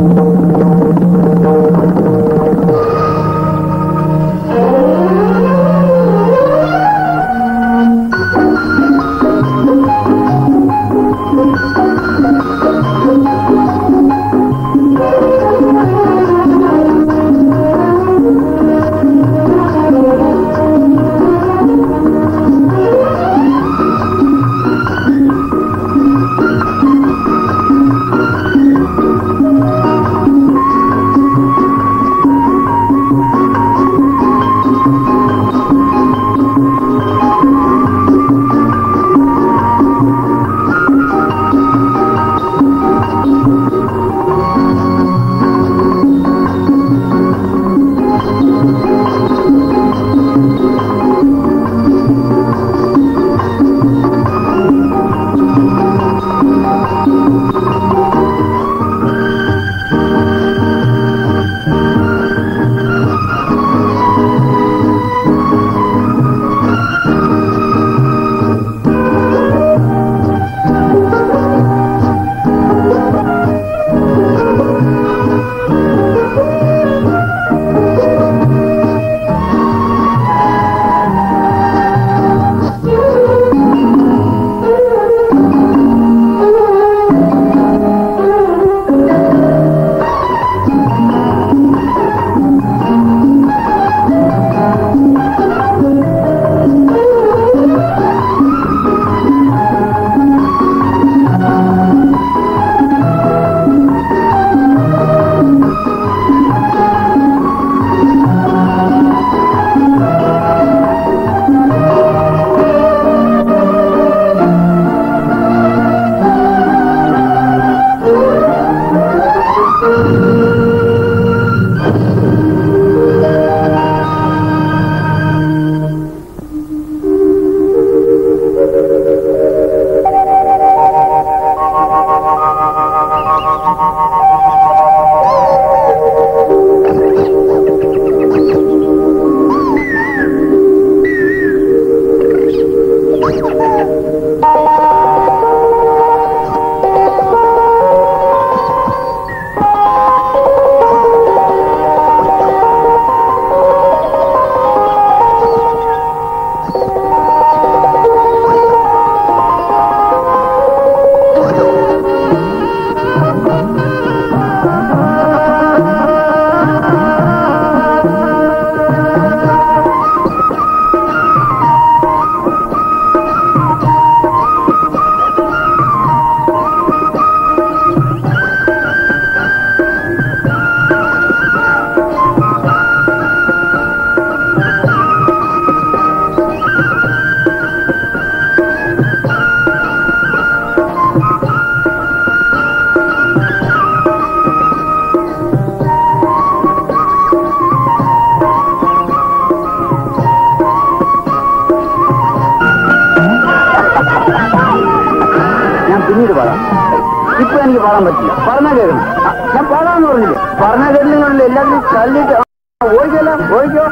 ഞാൻ പിന്നീട് പാടാം ഇപ്പൊ എനിക്ക് പാടാൻ പറ്റില്ല പറഞ്ഞാ കേൾക്കണം ആ, ഞാൻ പാടാന്ന് പറഞ്ഞില്ലേ പറഞ്ഞാ കേട്ടില്ലെങ്കിലല്ലേ എല്ലാവരും തല്ലിട്ട് ആ, ഓടിക്കല്ല ഓടിക്കോ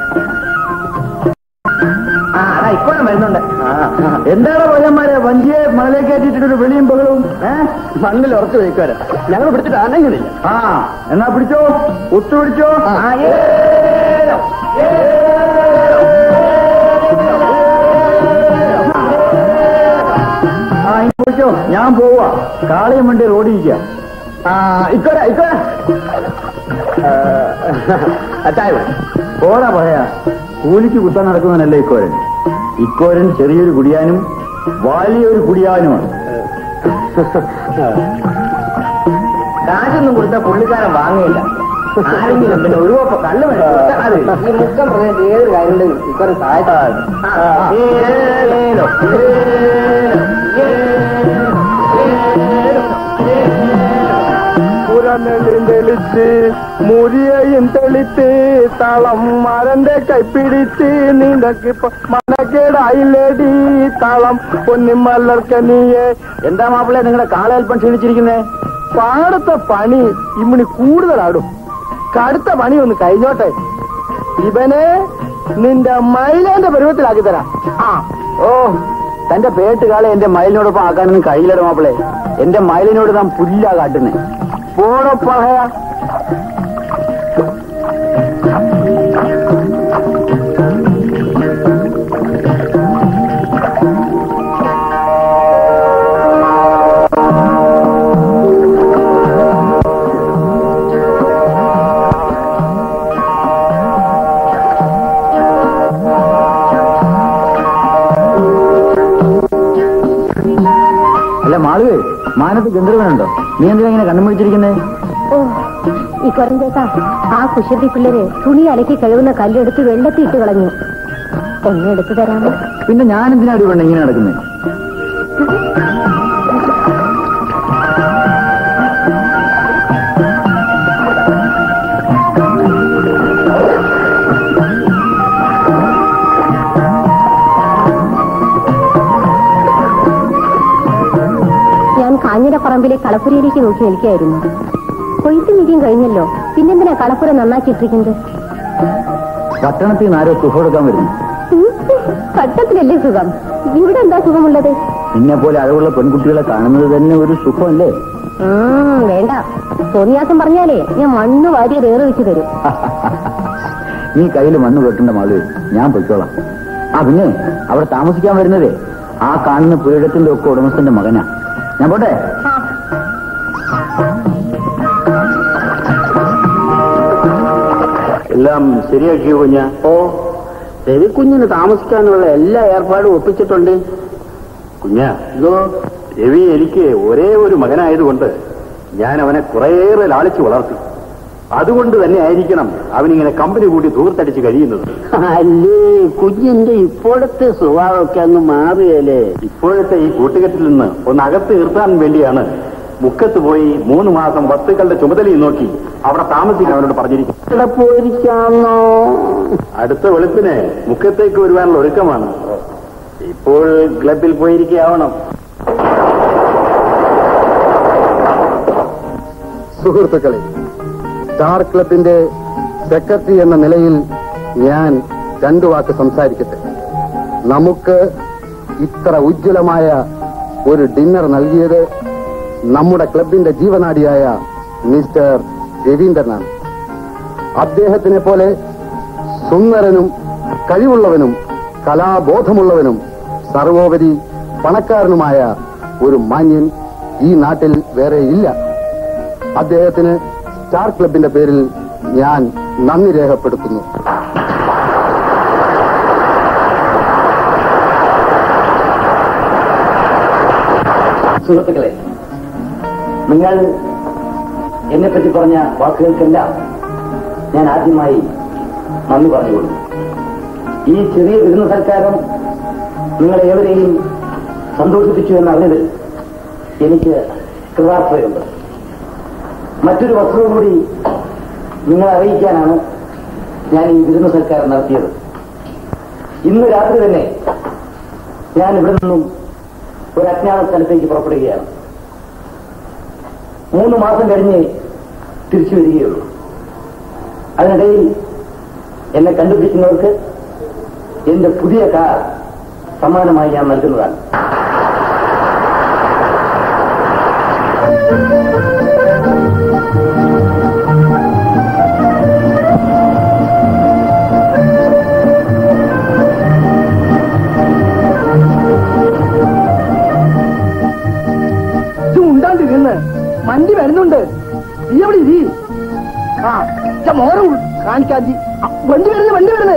ആ അതാ ഇപ്പൊ വരുന്നുണ്ട് എന്താണ് പയ്യന്മാരെ വഞ്ചിയെ മണലേക്ക് കയറ്റിട്ടൊരു വെളിയും പകലും ഏഹ് മണ്ണിൽ ഉറച്ചു വയ്ക്കാറ് ഞങ്ങൾ പിടിച്ചിട്ട് അനങ്ങുന്നില്ല ആ എന്നാ പിടിച്ചോ ഒത്തു പിടിച്ചോ ആ, ഏലം, ആ ഇനി പിടിച്ചോ ഞാൻ പോവാ കാളയും വണ്ടി റോഡിരിക്കുക ആ ഇക്കോര ഇക്കോര അച്ചായ പോടാ പറയാ കൂലിക്ക് കുത്താൻ നടക്കുന്നവനല്ല ഇക്കോരൻ ഇക്കോരൻ ചെറിയൊരു കുടിയാനും വലിയൊരു കുടിയാനുമാണ് കാശൊന്നും കൊടുത്താൽ പുള്ളിക്കാരൻ വാങ്ങിയില്ല ആരെങ്കിലും പിന്നെ ഒരു കോപ്പ കള്ള് വേണം കൊടുത്താൽ അത് ഈ മുക്കം പ്രദേശത്ത് ഏതൊരു കാര്യം ഉണ്ടെങ്കിലും ഇക്കോരൻ സഹായത്താകും പുറനെല്ലും തെളിച്ച് മുരിയയും തെളിത്ത് തളം മരന്റെ കൈപ്പിടിച്ച് നിനക്ക് മനക്കേടായില്ലേടി തളം പൊന്നിമലർക്ക നീയെ എന്താ മാപ്പിളെ നിങ്ങളുടെ കാളയൽപ്പം ക്ഷീണിച്ചിരിക്കുന്നേ പാടത്തെ പണി ഇമ്മിണി കൂടുതലാടും കടുത്ത പണി ഒന്ന് കഴിഞ്ഞോട്ടെ ഇവനെ നിന്റെ മൈലാന്റെ പരുവത്തിലാക്കി തരാം ആ ഓ തന്റെ പേട്ട് കാളെ എന്റെ മയിലിനോടൊപ്പം ആക്കാനൊന്നും കഴിയില്ലടോ മാപ്പിളെ എന്റെ മയിലിനോട് താൻ പുല്ലാ കാട്ടുന്നേ പോടോ പഹയ അല്ല മാളുവേ മാനത്ത് ഗന്ധർവനുണ്ടോ നീ എന്തിനാ ഇങ്ങനെ കണ്ണു പിടിച്ചിരിക്കുന്നേ ഓ ഈ കൊരഞ്ചേട്ടാ ആ കുശത്തി പിള്ളേര് തുണി അലക്കി കഴുകുന്ന കല്ലെടുത്ത് വെള്ളത്തിൽ ഇട്ട് കളഞ്ഞു ഒന്ന് എടുത്തു തരാമോ പിന്നെ ഞാൻ എന്തിനാ അടി വേണ്ട ഇങ്ങനെ നടക്കുന്നത് ഞാൻ കാഞ്ഞിരപ്പറമ്പിലെ കളപ്പുരയിലേക്ക് നോക്കി നിൽക്കുകയായിരുന്നു കൊയ്ത്ത് മീറ്റിയും കഴിഞ്ഞല്ലോ പിന്നെന്തിനാ കളപ്പുര നന്നാക്കിയിട്ടിരിക്കുന്നത് പട്ടണത്തിൽ നിന്ന് ആരോ സുഖം കൊടുക്കാൻ വരുന്നു ഉം, പട്ടത്തിലല്ലേ സുഖം ഇവിടെ എന്താ സുഖമുള്ളത് നിന്നെ പോലെ അഴകുള്ള പെൺകുട്ടികളെ കാണുന്നത് തന്നെ ഒരു സുഖമല്ലേ ഉം, വേണ്ട തോന്നിയാസം പറഞ്ഞാലേ ഞാൻ മണ്ണ് വാരി ഏറെ വെച്ച് തരും നീ കയ്യിൽ മണ്ണ് വെട്ടേണ്ട മാളു ഞാൻ പൊയ്ക്കോളാം ആ പിന്നെ അവിടെ താമസിക്കാൻ വരുന്നതേ ആ കാണുന്ന പുരയിടത്തിന്റെ ഒക്കെ ഉടമസ്ഥന്റെ മകനാ ഞാൻ പോട്ടെ ആ, എല്ലാം ശരിയാക്കിയോ കുഞ്ഞ ഓ രവിക്കുഞ്ഞിന് താമസിക്കാനുള്ള എല്ലാ ഏർപ്പാടും ഒപ്പിച്ചിട്ടുണ്ട് കുഞ്ഞ ഇതോ രവി എനിക്ക് ഒരേ ഒരു മകനായതുകൊണ്ട് ഞാൻ അവനെ കുറേയേറെ ലാളിച്ചു വളർത്തി അതുകൊണ്ട് തന്നെ ആയിരിക്കണം അവനിങ്ങനെ കമ്പനി കൂടി ദൂർത്തടിച്ച് കഴിയുന്നത് അല്ലേ കുഞ്ഞിന്റെ ഇപ്പോഴത്തെ സ്വഭാവമൊക്കെ അങ്ങ് മാറിയല്ലേ ഇപ്പോഴത്തെ ഈ കൂട്ടുകെട്ടിൽ നിന്ന് ഒന്ന് അകത്ത് നിർത്താൻ വേണ്ടിയാണ് മുക്കത്ത് പോയി മൂന്ന് മാസം വസ്തുക്കളുടെ ചുമതലയും നോക്കി അവിടെ താമസിക്കാൻ അവനോട് പറഞ്ഞിരിക്കും ഇവിടെ പോയിരിക്കാന്നോ അടുത്ത വെളുപ്പിന് മുക്കത്തേക്ക് വരുവാനുള്ള ഒരുക്കമാണ് ഇപ്പോൾ ക്ലബിൽ പോയിരിക്കാവണം സുഹൃത്തുക്കളെ സ്റ്റാർ ക്ലബിന്റെ സെക്രട്ടറി എന്ന നിലയിൽ ഞാൻ രണ്ടു വാക്ക് സംസാരിക്കട്ടെ നമുക്ക് ഇത്ര ഉജ്ജ്വലമായ ഒരു ഡിന്നർ നൽകിയത് നമ്മുടെ ക്ലബിന്റെ ജീവനാടിയായ മിസ്റ്റർ രവീന്ദ്രനാണ് അദ്ദേഹത്തിനെ പോലെ സുന്ദരനും കഴിവുള്ളവനും കലാബോധമുള്ളവനും സർവോപരി പണക്കാരനുമായ ഒരു മാന്യൻ ഈ നാട്ടിൽ വേറെ ഇല്ല അദ്ദേഹത്തിന് സ്റ്റാർ ക്ലബിന്റെ പേരിൽ ഞാൻ നന്ദി രേഖപ്പെടുത്തുന്നു സുഹൃത്തുക്കളെ നിങ്ങൾ എന്നെ പറ്റി പറഞ്ഞ വാക്കുകൾക്കെല്ലാം ഞാൻ ആദ്യമായി നന്ദി പറഞ്ഞുകൊള്ളു ഈ ചെറിയ വിരുന്ന സൽക്കാരം നിങ്ങളെ ഏവരെയും സന്തോഷിപ്പിച്ചു എന്നറിഞ്ഞതിൽ എനിക്ക് കൃതാർത്ഥതയുണ്ട് മറ്റൊരു വസ്തുവും കൂടി നിങ്ങളെ അറിയിക്കാനാണ് ഞാൻ ഈ വിരുന്ന സൽക്കാരം നടത്തിയത് ഇന്ന് രാത്രി തന്നെ ഞാൻ ഇവിടെ നിന്നും ഒരു അജ്ഞാത സ്ഥലത്തേക്ക് പുറപ്പെടുകയാണ് മൂന്ന് മാസം കഴിഞ്ഞ് തിരിച്ചു വരികയുള്ളൂ അതിനിടയിൽ എന്നെ കണ്ടുപിടിക്കുന്നവർക്ക് എന്റെ പുതിയ കാർ സമ്മാനമായി ഞാൻ നൽകുന്നതാണ് ഇത് ഉണ്ടാണ്ടിരുന്ന് വണ്ടി വരുന്നുണ്ട് നീ എവിടെ ഇരി ആ ഇച്ച മോരം കാണിക്കാതി വണ്ടി വരുന്നു വണ്ടി വരുന്നു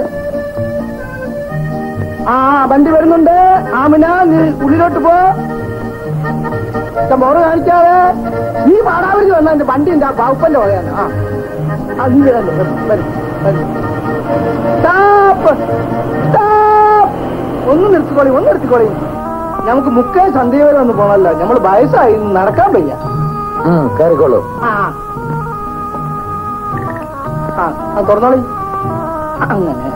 ആ വണ്ടി വരുന്നുണ്ട് ആമിന നീ ഉള്ളിലോട്ട് പോ ഇച്ച മോറ് കാണിക്കാതെ നീ പാടാവരി വന്ന എന്റെ വണ്ടി ഉണ്ട് ആ പാപ്പന്റെ വകയാണ് ആ ആ നീ വരല്ലേ വരും വരും സ്റ്റോപ്പ് സ്റ്റോപ്പ് ഒന്ന് നിർത്തിക്കോളി ഒന്ന് നിർത്തിക്കോളി നമുക്ക് മുക്കേ സന്ധ്യ വരെ ഒന്ന് പോണല്ലോ നമ്മൾ വയസ്സായി നടക്കാൻ വയ്യ കയറിക്കോളൂ ആ ആ ആ, തുറന്നോളി അങ്ങനെ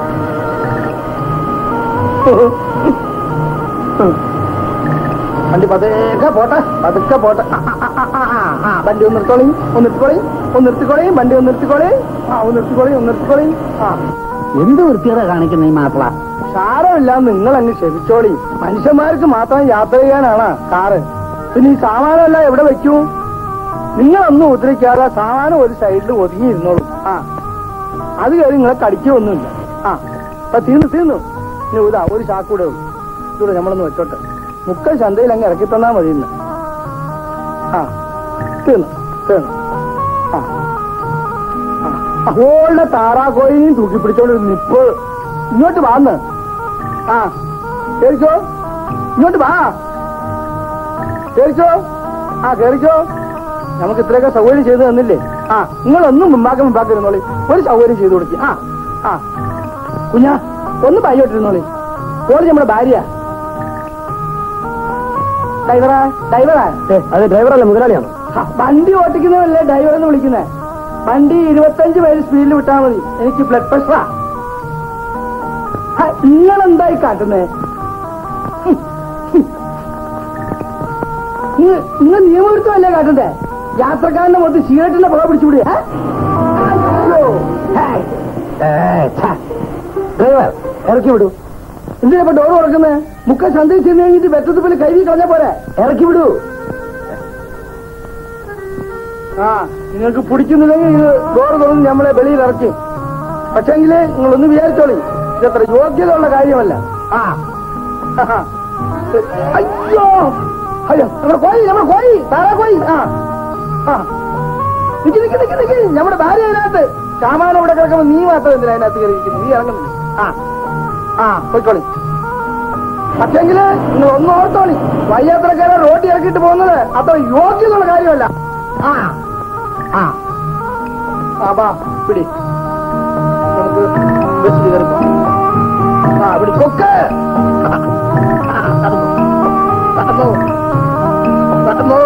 വണ്ടി പതുക്കെ പോട്ടെ പതുക്കെ പോട്ടെ ആ, ആ, ആ, ആ, ആ, ആ, വണ്ടി ഒന്ന് നിർത്തോളി ഒന്ന് നിർത്തിക്കോളി ഒന്ന് നിർത്തിക്കോളി വണ്ടി ഒന്ന് നിർത്തിക്കോളി ആ ഒന്ന് നിർത്തിക്കോളി ഒന്ന് നിർത്തിക്കോളി ആ എന്ത് വൃത്തികേടാ കാണിക്കുന്ന ഈ മാപ്പിള സാരമില്ല നിങ്ങൾ അങ്ങ് ക്ഷമിച്ചോളി മനുഷ്യന്മാർക്ക് മാത്രം യാത്ര ചെയ്യാനാണ് കാറ് പിന്നെ ഈ സാമാനമെല്ലാം എവിടെ വെക്കും നിങ്ങളൊന്നും ഉദ്രവിക്കാതെ സാമാനം ഒരു സൈഡിൽ ഒതുങ്ങിയിരുന്നോളൂ ആ അത് കയറി നിങ്ങളെ കടിക്കൊന്നുമില്ല ആ അപ്പൊ തീർന്നു തീർന്നു ഇനി ഇതാ ഒരു ചാക്കൂടെ ഉള്ളൂ ഇതൂടെ നമ്മളൊന്ന് വെച്ചോട്ടെ മുക്കൽ ചന്തയിൽ അങ്ങ് ഇറക്കി തന്നാ മതി ഇന്ന് ആ തീർന്നു തീർന്നു ആ ആ അവളുടെ താറാക്കോയിനെയും തൂക്കി പിടിച്ചോണ്ട് ഒരു നിപ്പ് ഇങ്ങോട്ട് വാന്ന് ആ കേറിക്കോ ഇങ്ങോട്ട് വാ കേറിക്കോ ആ കേറിക്കോ നമുക്ക് ഇത്രയൊക്കെ സൗകര്യം ചെയ്തു തന്നില്ലേ ആ നിങ്ങളൊന്നും മുമ്പാക്ക മുമ്പാക്കിരുന്നോളി ഒരു സൗകര്യം ചെയ്തു കൊടുക്കി ആ ആ കുഞ്ഞാ ഒന്ന് പയ്യോട്ടിരുന്നോളി ഓളി നമ്മുടെ ഭാര്യ ഡ്രൈവറാ ഡ്രൈവറാ അത് ഡ്രൈവറല്ല മുതലാളിയാണ് ഹ, വണ്ടി ഓട്ടിക്കുന്നതല്ലേ ഡ്രൈവർ എന്ന് വിളിക്കുന്നത് വണ്ടി ഇരുപത്തഞ്ച് പേര് സ്പീഡിൽ വിട്ടാൽ മതി എനിക്ക് ബ്ലഡ് പ്രഷറാ നിങ്ങൾ എന്തായി കാട്ടുന്നേ നിങ്ങൾ നിയമവിരുദ്ധമല്ലേ കാട്ടുന്നേ യാത്രക്കാരന്റെ മൊത്തം സിഗരറ്റിന്റെ പുക പിടിച്ചുവിടുക ഡ്രൈവർ ഇറക്കി വിടൂ എന്തിനാ ഇപ്പൊ ഡോർ തുറക്കുന്നേ മുക്ക ചന്തയിൽ ചെന്ന് കഴിഞ്ഞിട്ട് വെറ്റത്തുപ്പിൽ കൈവി കളഞ്ഞ പോരെ ഇറക്കി വിടൂ ആ നിങ്ങൾക്ക് പിടിക്കുന്നില്ലെങ്കിൽ ഇത് ഡോർ തുറന്ന് നമ്മളെ വെളിയിൽ ഇറക്കി പക്ഷെങ്കില് നിങ്ങളൊന്ന് വിചാരിച്ചോളി ഇതത്ര യോഗ്യത ഉള്ള കാര്യമല്ല ആ ആഹാ. അയ്യോ അയ്യോ നമ്മുടെ കോഴി നമ്മുടെ കോഴി താറാ കോഴി ആ ആ നിക്ക് നിക്ക് നിക്ക് നിക്ക് നമ്മുടെ ഭാര്യ അതിനകത്ത് സാമാനം ഇവിടെ കിടക്കുമ്പോ നീ മാത്രം എന്തിനാ അതിനകത്ത് കയറിയിരിക്കുന്നു നീ ഇറങ്ങുന്നു ആ ആ പോയിക്കോളി പക്ഷെങ്കില് നിങ്ങൾ ഒന്ന് ഓർത്തോളി വയ്യാത്രക്കാരെ റോഡിൽ ഇറക്കിയിട്ട് പോകുന്നത് അത്ര യോഗ്യതയുള്ള കാര്യമല്ല ആ ആ ആ ബാ പിടി നമുക്ക് ബസ്സിൽ കയറി പോകാം. ആ പിടി കൊക്ക് ആ, നടന്നു. നടന്നു. നടന്നു.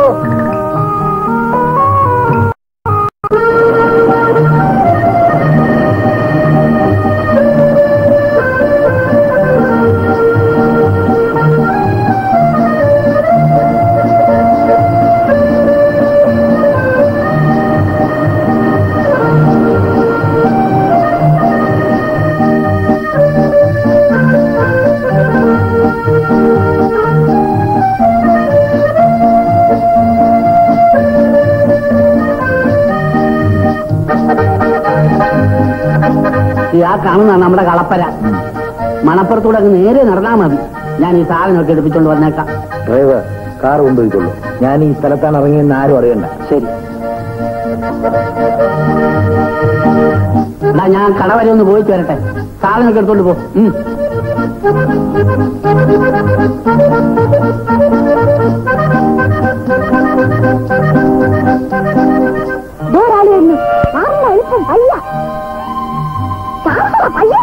ഈ ആ കാണുന്നതാണ് നമ്മുടെ കളപ്പര മണപ്പുറത്തൂടെ അങ്ങ് നേരെ നടന്നാ മതി ഞാൻ ഈ സാധനമൊക്കെ എടുപ്പിച്ചോണ്ട് വന്നേക്കാം ഡ്രൈവർ കാർ കൊണ്ടുപോയിക്കൊള്ളൂ ഞാൻ ഈ സ്ഥലത്താണ് ഇറങ്ങിയെന്ന് ആരും അറിയണ്ട ശരി എടാ ഞാൻ കട വരെ ഒന്ന് പോയിട്ട് വരട്ടെ സാധനമൊക്കെ എടുത്തോണ്ട് പോ ഉം. ദൂരാളി വരുന്നു മാറില്ല എളുപ്പം പയ്യ ചാമ്പള പയ്യോ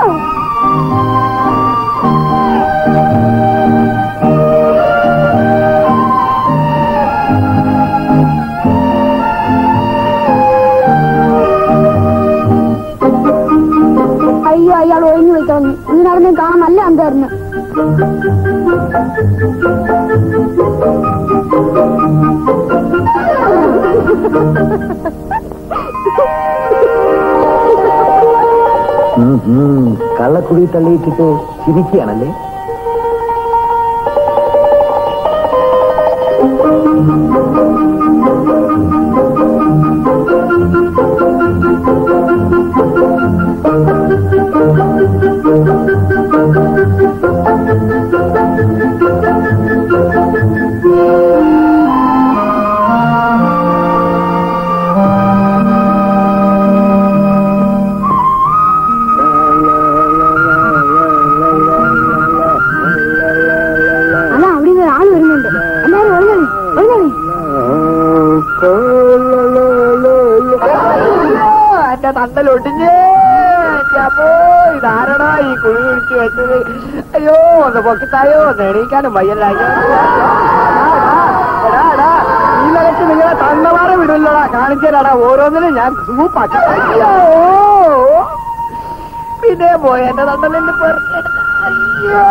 അയ്യോ അയാൾ ഒഴിഞ്ഞു പോയി തോന്നി ഈ നടന്നു കാണാൻ നല്ല അന്തായിരുന്നു കള്ളക്കുടി തള്ളിയിട്ടിട്ട് ചിരിക്കുകയാണല്ലേ അതാ അവിടെ നിന്ന് ആള് വരുന്നുണ്ട് എല്ലാരും ഒഴിഞ്ഞോളി ഒഴിഞ്ഞോളി എന്റെ തണ്ടലൊടിഞ്ഞേ അപ്പോ ഇതാരടാ ഈ കുഴി കുഴിച്ചു വെച്ചത് അയ്യോ ഒന്ന് പൊക്കിത്തായോ ഒന്ന് എണീക്കാനും വയ്യല്ല അയ്യോ. എടാ, എടാ, ഈ നിലയ്ക്ക് നിങ്ങളെ തണ്ടമാറെ വിടില്ലടാ കാണിച്ചേരാടാ ഓരോന്നിനും ഞാൻ സൂപ്പാക്കി അയ്യോ പിന്നെ പോയ എന്റെ തണ്ടലിന്റെ പെറുക്കെടുത്ത് അയ്യോ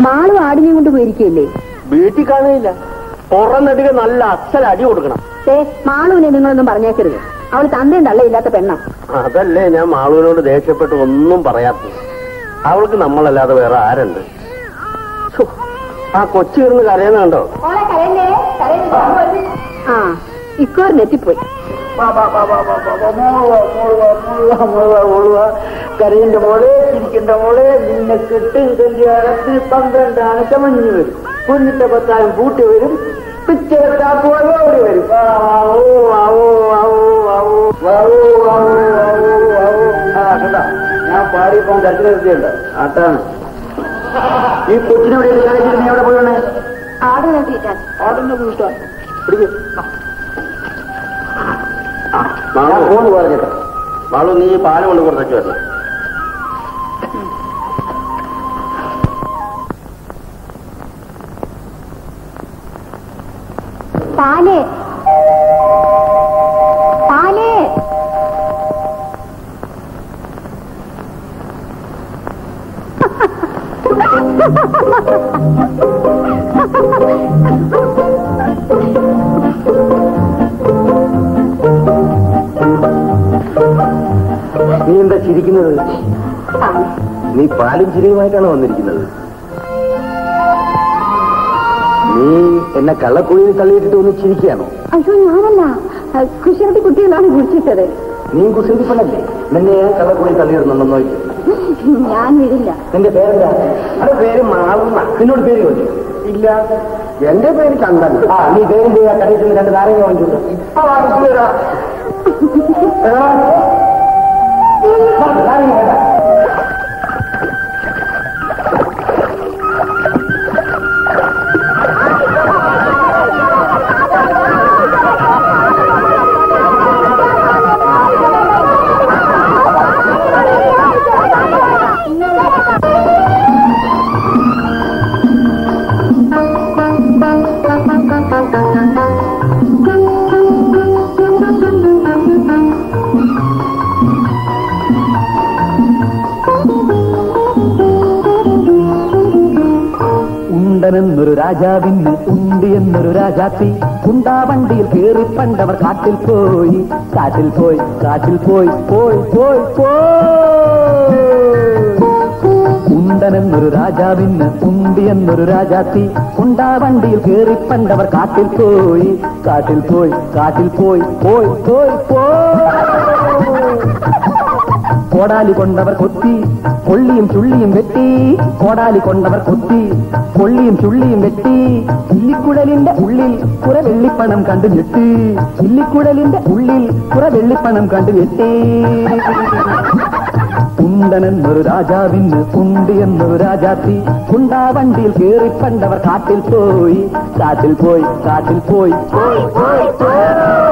മാളും ആടിനെയും കൊണ്ട് പോയിരിക്കല്ലേ വീട്ടിൽ കാണുന്നില്ല പുറന്നെടുക നല്ല അച്ഛൻ അടി കൊടുക്കണം ഏ മാളുവിനെ നിങ്ങളൊന്നും പറഞ്ഞേക്കരുത് അവൾ തന്തയും തള്ളയില്ലാത്ത പെണ്ണ അതല്ലേ ഞാൻ മാളുവിനോട് ദേഷ്യപ്പെട്ട് ഒന്നും പറയാത്തത് അവൾക്ക് നമ്മളല്ലാതെ വേറെ ആരുണ്ട് ഛോ, ആ കൊച്ചു കിടന്ന് കരയുന്ന കണ്ടോ ആ ഇക്കോറിനെത്തിപ്പോയി കരയിന്റെ മോളെ ചിരിക്കേണ്ട മോളെ നിന്നെ കിട്ടും കല്യാണത്തിന് പന്ത്രണ്ടാണ് ചമഞ്ഞു വരും കുഞ്ഞിന്റെ പത്തായം പൂട്ടി വരും പിച്ചെടുത്താപ്പോടെ വരും ആവോ, ആവോ, ആവോ, ആവോ, ആവോ, ആവോ, ആവോ, ആവോ. ആ, കണ്ടോ? ഞാൻ പാടിയപ്പോ കരച്ചിൽ നിർത്തിയുണ്ട് അതാണ് ഈ കൊച്ചിനോട് നീ എവിടെ പോയണേ ആട് നോക്കിയിട്ടാണ് ആടുന്ന കൂട്ടാ പിടിക്കും മാളു ഫോൺ പറഞ്ഞിട്ട് മാളു നീ ഈ പാല് കൊണ്ട് കൊടുത്തേക്ക് വരണം പാല് പാല് നീ എന്താ ചിരിക്കുന്നത് നീ പാലും ചിരിയുമായിട്ടാണ് വന്നിരിക്കുന്നത് നീ എന്നെ കള്ളക്കുഴിയിൽ തള്ളിയിട്ടിട്ട് ഒന്ന് ചിരിക്കുകയാണോ അയ്യോ ഞാനല്ല കുശിരട്ടി കുട്ടികളാണ് കുടിച്ചിട്ടത് നീ കുസൃതിപ്പണല്ലേ നിന്നെ ഞാൻ കള്ളക്കുഴിയിൽ തള്ളിയിടുന്നുണ്ടെന്ന് നോക്കി ഞാൻ വിടില്ല നിന്റെ പേരെന്താ അത് പേര് മാറുന്ന നിന്നോട് പേര് ചോദിച്ചു ഇല്ല എന്റെ പേര് ചന്ദൻ ആ നീ പേരിന്റെ ആ കടയിൽ ചെന്ന് രണ്ട് നാരങ്ങ വാങ്ങിച്ചു ഇപ്പൊ വാങ്ങിച്ചു തരാം എടാ. ആ, നാരങ്ങ വേണ്ട. ഉണ്ടനെന്നൊരു രാജാവിന് ഉണ്ടി എന്നൊരു രാജാത്തി ഉണ്ടാ വണ്ടിയിൽ കേറി പണ്ടവർ കാട്ടിൽ പോയി കാട്ടിൽ പോയി കാട്ടിൽ പോയി പോയി പോയി പോയി ഉണ്ടനെന്നൊരു രാജാവിന് ഉണ്ടി എന്നൊരു രാജാത്തി ഉണ്ടാ വണ്ടിയിൽ കേറി പണ്ടവർ കാട്ടിൽ പോയി കാട്ടിൽ പോയി കാട്ടിൽ പോയി പോയി പോയി പോയി കോടാലി കൊണ്ടവർ കൊത്തി കൊള്ളിയും ചുള്ളിയും വെട്ടി കോടാലി കൊണ്ടവർ കൊത്തി കൊള്ളിയും ചുള്ളിയും വെട്ടി ഇല്ലിക്കുഴലിന്റെ ഉള്ളിൽ കുറെ വെള്ളിപ്പണം കണ്ടു ഞെട്ടി ഇല്ലിക്കുഴലിന്റെ ഉള്ളിൽ കുറെ വെള്ളിപ്പണം കണ്ടു ഞെട്ടി ഉണ്ടനെന്നൊരു രാജാവിന് ഉണ്ടി എന്നൊരു രാജാത്തി ഉണ്ടാ വണ്ടിയിൽ കേറി പണ്ടവർ കാട്ടിൽ പോയി കാട്ടിൽ പോയി കാട്ടിൽ പോയി പോയി പോയി പോയി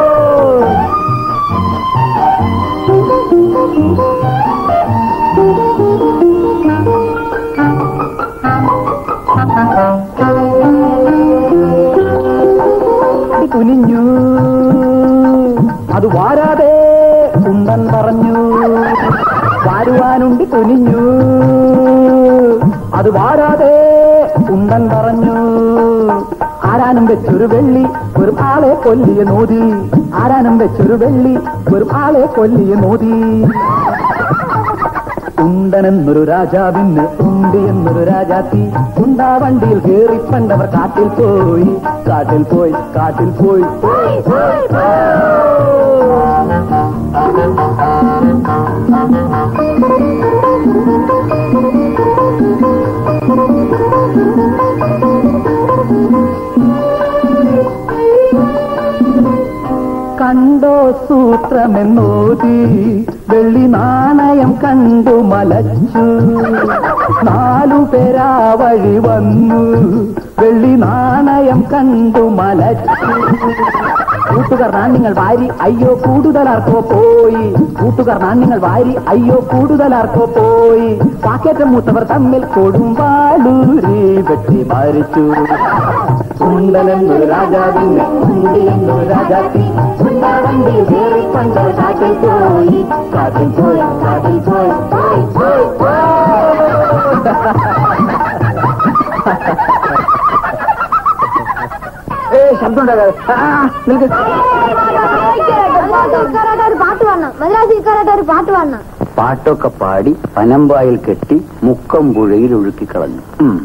കുനിഞ്ഞു അത് വാരാതെ ഉണ്ടൻ പറഞ്ഞു വാരുവാനുണ്ടി കുനിഞ്ഞു അത് വാരാതെ ഉണ്ടൻ പറഞ്ഞു ആരാനും വെച്ചൊരു വെള്ളി ഒരു ആളെ കൊല്ലിയ നോതി ആരാനും വെച്ചൊരു വെള്ളി ഒരു ആളെ കൊല്ലിയ നോതി ഉണ്ടനെന്നൊരു രാജാവിന് ഉണ്ടി എന്നൊരു രാജാത്തി ഉണ്ടാ വണ്ടിയിൽ കേറി പണ്ടവർ കാട്ടിൽ പോയി കാട്ടിൽ പോയി കാട്ടിൽ പോയി പോയി, പോയി, പോയി. കണ്ടോ സൂത്രമെന്നോതി വെള്ളി നാണയം കണ്ടു മലച്ചു നാലു പേരാ വഴി വന്നു വെള്ളി നാണയം കണ്ടു മലച്ചു കൂട്ടുകാർ നാണ്യങ്ങൾ വാരി അയ്യോ കൂടുതലാർക്കോ പോയി കൂട്ടുകാർ നാണ്യങ്ങൾ വാരി അയ്യോ കൂടുതലാർക്കോ പോയി പാക്കേറ്റം മൂത്തവർ തമ്മിൽ കൊടുമ്പാളൂരി വെട്ടി മരിച്ചു സുന്ദരനൊരു രാജാവിന് ഉണ്ടിയെന്നൊരു രാജാത്തി വണ്ടി കയറി പണ്ട് കാട്ടിൽ പോയി കാട്ടിൽ പോയി കാട്ടിൽ പോയി പോയി പോയി പോയി ഏ ശബ്ദം ഉണ്ടാകാതെ ആ, നിൽക്ക് ഒരു പാട്ട് പാടണം മദ്രാസ് ഇക്കാരായിട്ട് ഒരു പാട്ട് പാടണം പാട്ടൊക്കെ പാടി പനമ്പായിൽ കെട്ടി മുക്കം പുഴയിൽ ഒഴുക്കിക്കളഞ്ഞു ഉം.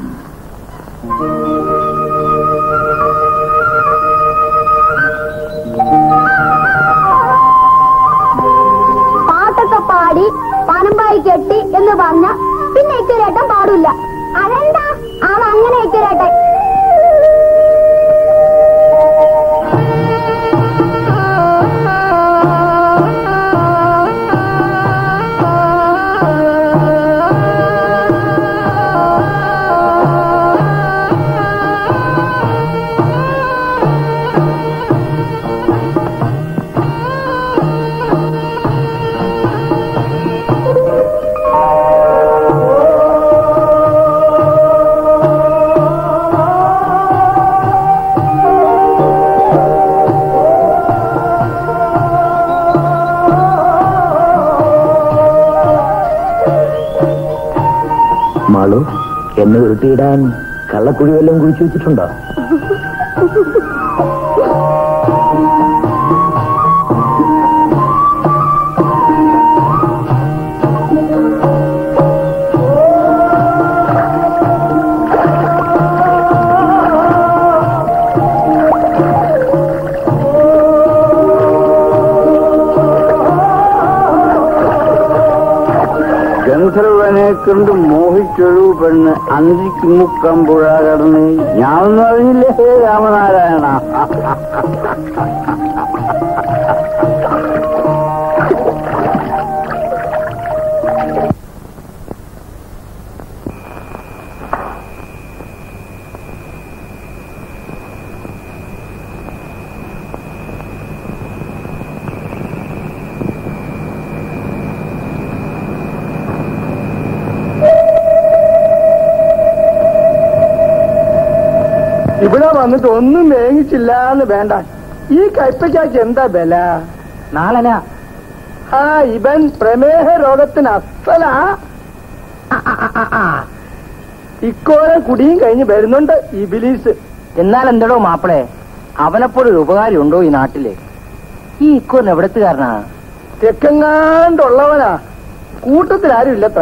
പാട്ടൊക്കെ പാടി പനമ്പായി കെട്ടി എന്ന് പറഞ്ഞ പിന്നെ ഇക്കരേട്ടൻ പാടില്ല അതെന്താ അവൻ അങ്ങനെ ഇക്കരേട്ടൻ മാളു എന്നെ ഉരുട്ടിയിടാൻ കള്ളക്കുഴി വല്ലതും കുഴിച്ചു വെച്ചിട്ടുണ്ടോ ഗന്ധർവനെ കണ്ട് മോഹിച്ചൊരു പെണ്ണ് അന്തിക്ക് മുക്കം പുഴ കടന്ന് ഞാനൊന്നും അറിഞ്ഞില്ലേ ഹേ രാമനാരായണ ഇവിടെ വന്നിട്ട് ഒന്നും വേങ്ങിച്ചില്ല എന്ന് വേണ്ട ഈ കയ്പയ്ക്കാക്ക് എന്താ ബല നാളന ആ ഇവൻ പ്രമേഹ രോഗത്തിന് അസലാ ഇക്കോരം കുടിയും കഴിഞ്ഞ് വരുന്നുണ്ട് ഈ ബിലീസ് എന്നാൽ എന്തടോ മാപ്പിളെ അവനെപ്പോലൊരു ഉപകാരി ഉണ്ടോ ഈ നാട്ടില് ഈ ഇക്കോറിന് എവിടത്തുകാരനാ തെക്കങ്ങാണ്ടുള്ളവനാ കൂട്ടത്തിൽ ആരും ഇല്ലത്ര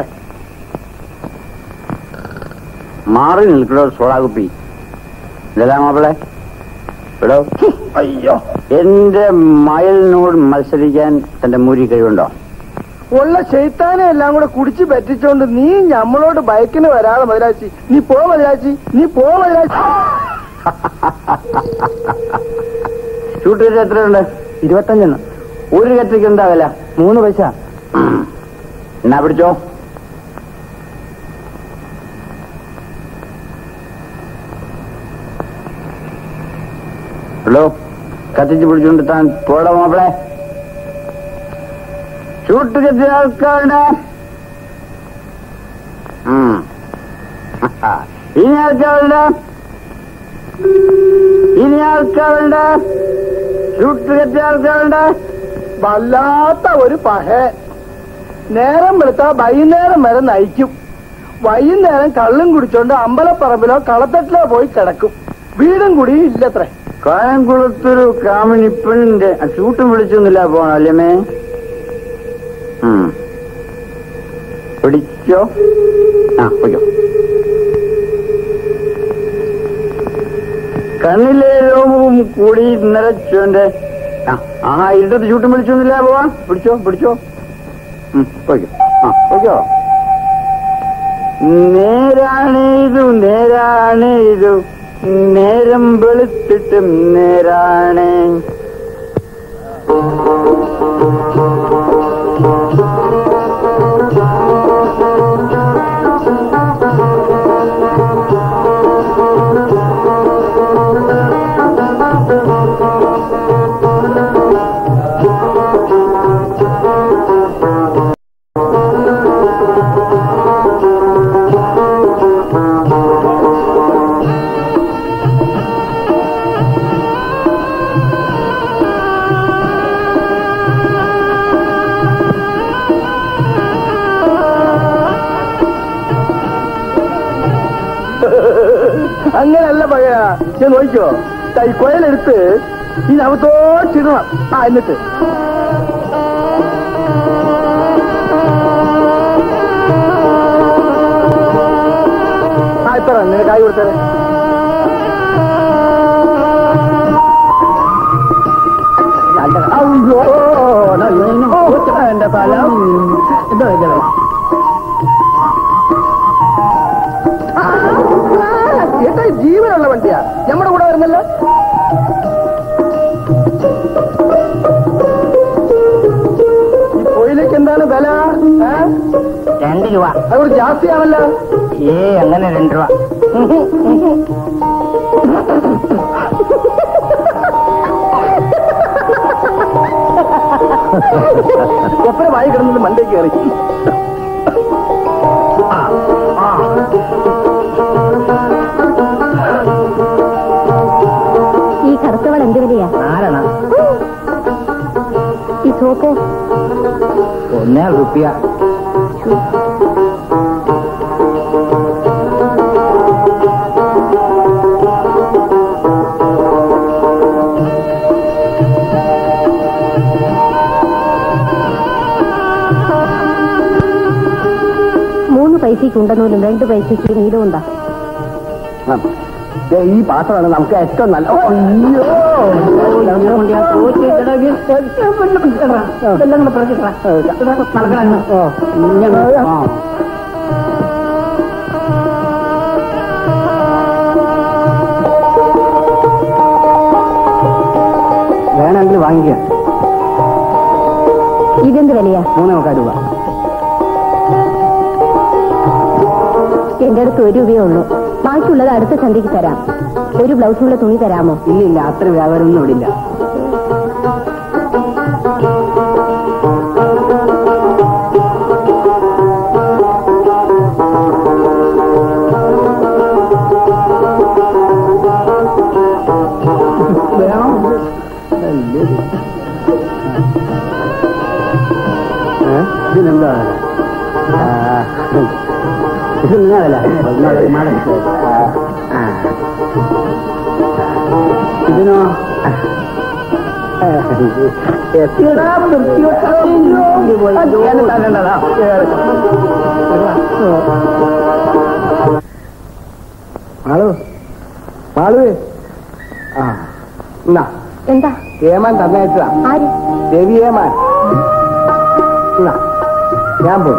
മാറി നിൽക്കണോ സോഡാ കുപ്പി ഇതല്ല മാപ്പിളെ എടോ അയ്യോ എന്റെ മയലിനോട് മത്സരിക്കാൻ തന്റെ മുരി കഴിവുണ്ടോ ഉള്ള ചെയ്ത്താനെ എല്ലാം കൂടെ കുടിച്ച് പറ്റിച്ചോണ്ട് നീ ഞമ്മളോട് ബൈക്കിന് വരാതെ മതിരാച്ചി നീ പോ മതിരാച്ചി നീ പോ മതിരാച്ചി ഷൂട്ട് ചെയ്ത് എത്രയുണ്ട് ഇരുപത്തഞ്ചെണ്ണം ഒരു കറ്റയ്ക്ക് എന്താ വില മൂന്ന് പൈസ എന്നാ പിടിച്ചോ ഹലോ കത്തിച്ച് പിടിച്ചുകൊണ്ട് താൻ പോടാ മാപ്പിളെ ഷൂട്ട് കത്തിയ ആൾക്കാരുടെ ഉം. ഇനി ആൾക്കാരുണ്ട് ഇനി ആൾക്കാരുണ്ട് ഷൂട്ട് കത്തിയ ആൾക്കാരുണ്ട് വല്ലാത്ത ഒരു പഹ നേരം വെളുത്താ വൈകുന്നേരം വരെ നയിക്കും വൈകുന്നേരം കള്ളും കുടിച്ചോണ്ട് അമ്പലപ്പറമ്പിലോ കളത്തട്ടിലോ പോയി കിടക്കും വീടും കൂടി ഇല്ലത്രേ കായംകുളത്തൊരു കാമിനി പെണ്ണിന്റെ ഷൂട്ടും വിളിച്ചൊന്നുമില്ല പോണോ അല്ലേ ഉം. പിടിച്ചോ ആ പിടിച്ചോ കണ്ണിലെ രോമവും കൂടി നിറച്ചോന്റെ ആ ആ ഇരുട്ടത്ത് ഷൂട്ടും വിളിച്ചൊന്നുമില്ല പോവാ പിടിച്ചോ പിടിച്ചോ ഉം, പോയിക്കോ ആ പോയിക്കോ നേരാണ് ഇതു നേരാണ് ഇതു നേരം വെളുത്തിട്ടും നേരാണ് അങ്ങനെയല്ല പകയ ഞാൻ നോക്കിക്കോ ദാ ഈ കൊയലെടുത്ത് ഇതിനകത്തോട്ടിടണം ആ എന്നിട്ട് ആ ഇത്ര നിനക്ക് കായ് കൊടുത്തേ അയ്യോ എന്റെ ഫലം ഇതോ ഇതോ ഏട്ടാ ജീവനുള്ള വണ്ടിയാ നമ്മുടെ കൂടെ വരുന്നല്ലോ ഈ കോയിലേക്ക് എന്താണ് വില ഏ? രണ്ട് രൂപ അത് ജാസ്തിയാണല്ലോ ഏ അങ്ങനെ രണ്ട് രൂപ എപ്പോഴും വായി കിടന്നത് മണ്ടേ കയറി ഈ കറുത്തവൾ എന്ത് വിലയാ ആരാണ് ഈ സോപ്പോ ഒന്നേ റുപ്യ മൂന്ന് പൈസയ്ക്ക് ഉണ്ടെന്നൂലും രണ്ട് പൈസയ്ക്ക് നീലം ഉണ്ടാ ദേ, ഈ പാത്രമാണ് നമുക്ക് ഏറ്റവും നല്ല ഓ, അയ്യോ വേണമെങ്കിൽ വാങ്ങിക്കുക ഇതെന്ത് വിലയാ മൂന്നേ മുക്കാൽ രൂപ എന്റെ അടുത്ത് ഒരു രൂപയേ ഉള്ളൂ ബാക്കിയുള്ളത് അടുത്ത സന്ധ്യക്ക് തരാം ഒരു ബ്ലൗസിനുള്ള തുണി തരാമോ ഇല്ല ഇല്ല അത്ര വ്യാപാരമൊന്നും ഇവിടെ ഇല്ല ഇതിനെന്താ ഇത് നിങ്ങളല്ല ഇതിനോ മാളു മാളുവേ ആ എന്നാ എന്താ ഏമാൻ തന്നയച്ചതാ ആര് രവി ഏമാൻ എന്നാ ഞാൻ പോയി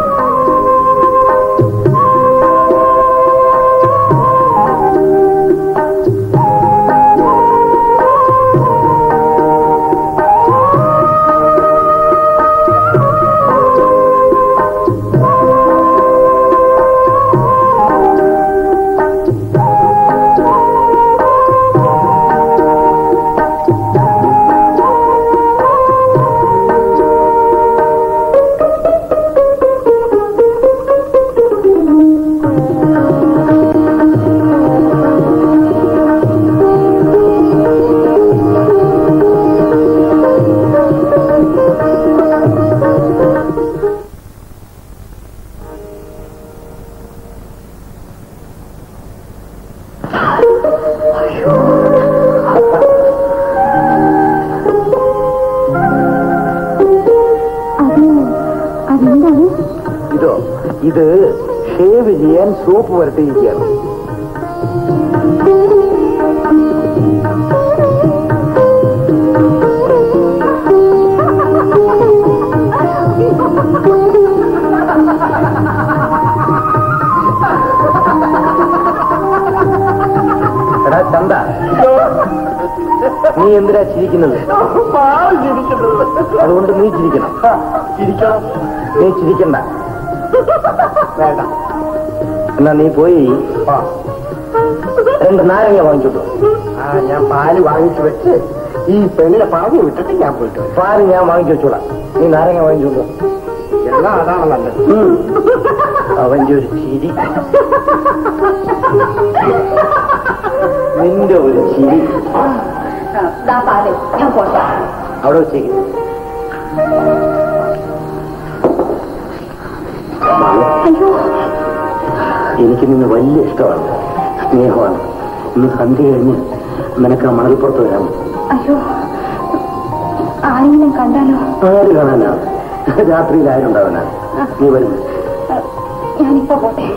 അത് അതെന്താണ് ഇതോ ഇത് ഷേവ് ചെയ്യാൻ സോപ്പ് വരട്ടിയിരിക്കുകയാണ് എടാ ചന്ത നീ എന്തിനാ ചിരിക്കുന്നത് അതുകൊണ്ട് നീ ചിരിക്കണം ചിരിക്കണം നീ ചിരിക്കണ്ട വേണ്ട എന്നാ നീ പോയി രണ്ട് നാരങ്ങ വാങ്ങിച്ചോട്ടു ആ ഞാൻ പാല് വാങ്ങിച്ചു വെച്ച് ഈ പെണ്ണിനെ പറഞ്ഞു വിട്ടിട്ട് ഞാൻ പോയിട്ട് വരാം. പാല് ഞാൻ വാങ്ങിച്ചു വെച്ചോളാം നീ നാരങ്ങ വാങ്ങിച്ചോളൂ എല്ലാം അതാണ് നല്ലത് അവന്റെ ഒരു ചിരി നിന്റെ ഒരു ചിരി അവിടെ വെച്ചേക്ക് എനിക്ക് നിന്നെ വലിയ ഇഷ്ടമാണ് സ്നേഹമാണ് ഇന്ന് സന്ധ്യ കഴിഞ്ഞ് നിനക്ക് ആ മണൽപ്പുറത്ത് വരാമോ അയ്യോ ആരെങ്കിലും കണ്ടാലോ ആര് കാണാനാ രാത്രിയിൽ ആരുണ്ടാവനാ നീ വരുന്നു ഞാനിപ്പോ പോട്ടെ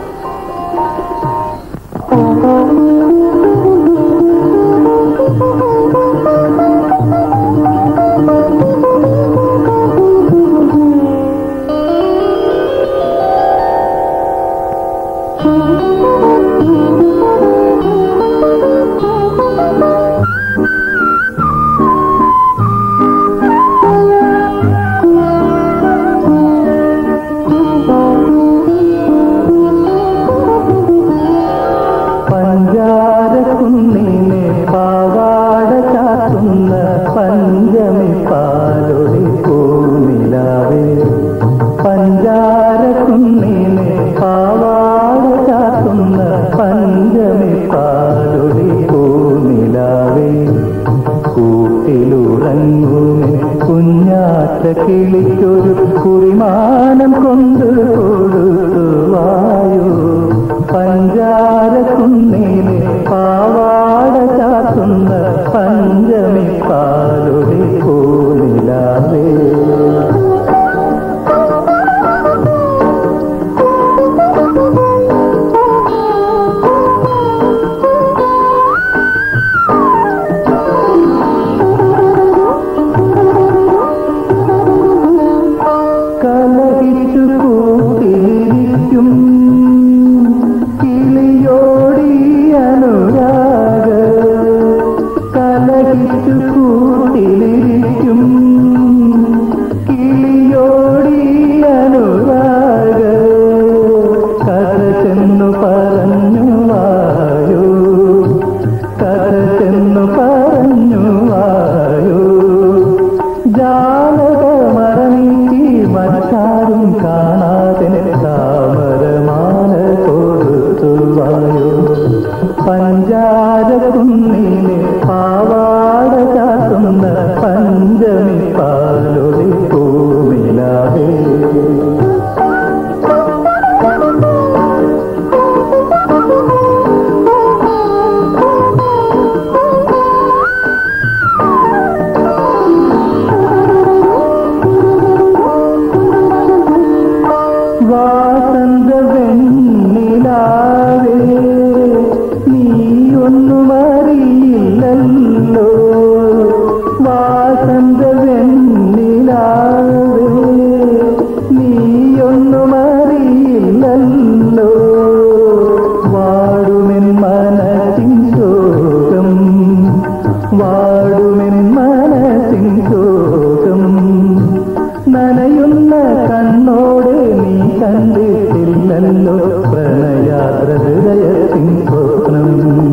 പഞ്ചാര കുന്നിനെ പാവാട ചാത്തുന്ന പഞ്ചമി പാലൊടി പൂനിലാവേ പഞ്ചാര കുന്നിനെ പാവാട ചാത്തുന്ന പഞ്ചമി പാലൊടി പൂനിലാവേ കൂട്ടിലുറങ്ങുമേ കുഞ്ഞാറ്റ കിളിക്കൊരു കുറിമാനം കൊണ്ട് കൊടുവായോ പഞ്ചാര കുന്നിലെ പാവാട ചാത്തുന്ന പഞ്ചമി പാലുടെ പോലിലാവേ കലഹിച്ചു കൂട്ടിയിരിക്കും കിളിയോടി അനുരാഗ കലഹിച്ചു കൂട്ടിലിരിക്കും കിളിയോടി അനുരാഗ കഥ ചെന്നു പറഞ്ഞു വായോ കഥ ചെന്നു പറഞ്ഞു വായോ ജാലകമറങ്ങി മറ്റാരും കാണാതെ താമരമാല കൊടുത്തുവായോ പഞ്ചാര കുന്നിലെ പാവാട ചാത്തുന്ന പഞ്ചമി പാലൊളി പൂമിലാവേ വാസന്ത വെണ്ണിലാവേ നീയൊന്നും അറിയില്ലല്ലോ വാസന്ത വെണ്ണിലാവേ നീയൊന്നും അറിയില്ലല്ലോ വാടുമെൻ മനസ്സിൻ ശോകം വാടുമെൻ മനസ്സിൻ ശോകം നനയുന്ന കണ്ണോടെ നീ കണ്ടിട്ടില്ലല്ലോ പ്രണയാത്ര ഹൃദയത്തിൻ സ്വപ്നം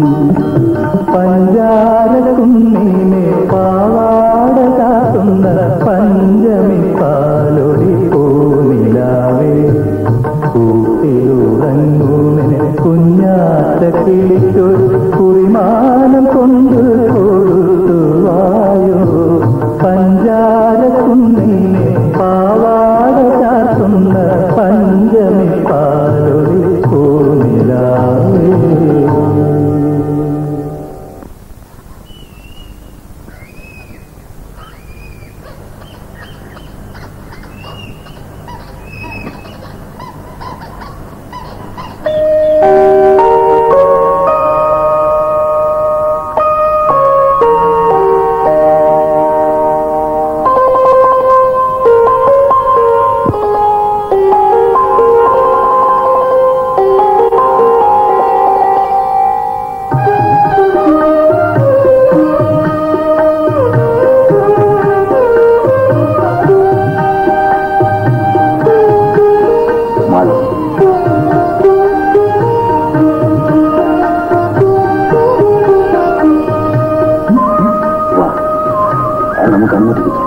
പഞ്ചാര കുന്നിനെ പാവാട കാത്തുന്ന പഞ്ചമി പാലൊടി പൂനിലാവേ കൂട്ടിലുറങ്ങുമെന്നെ കുഞ്ഞാറ്റ കിളിക്കൊരു കുറിമാനം കൊണ്ട് കൊടുത്തുവായോ പഞ്ചാര കുന്നിനെ പാവാട ചാത്തുന്ന പഞ്ചമി പാലൊടി പൂനിലാവേ മാളു വാ അത് നമുക്ക് അങ്ങോട്ട് ഇരിക്കാം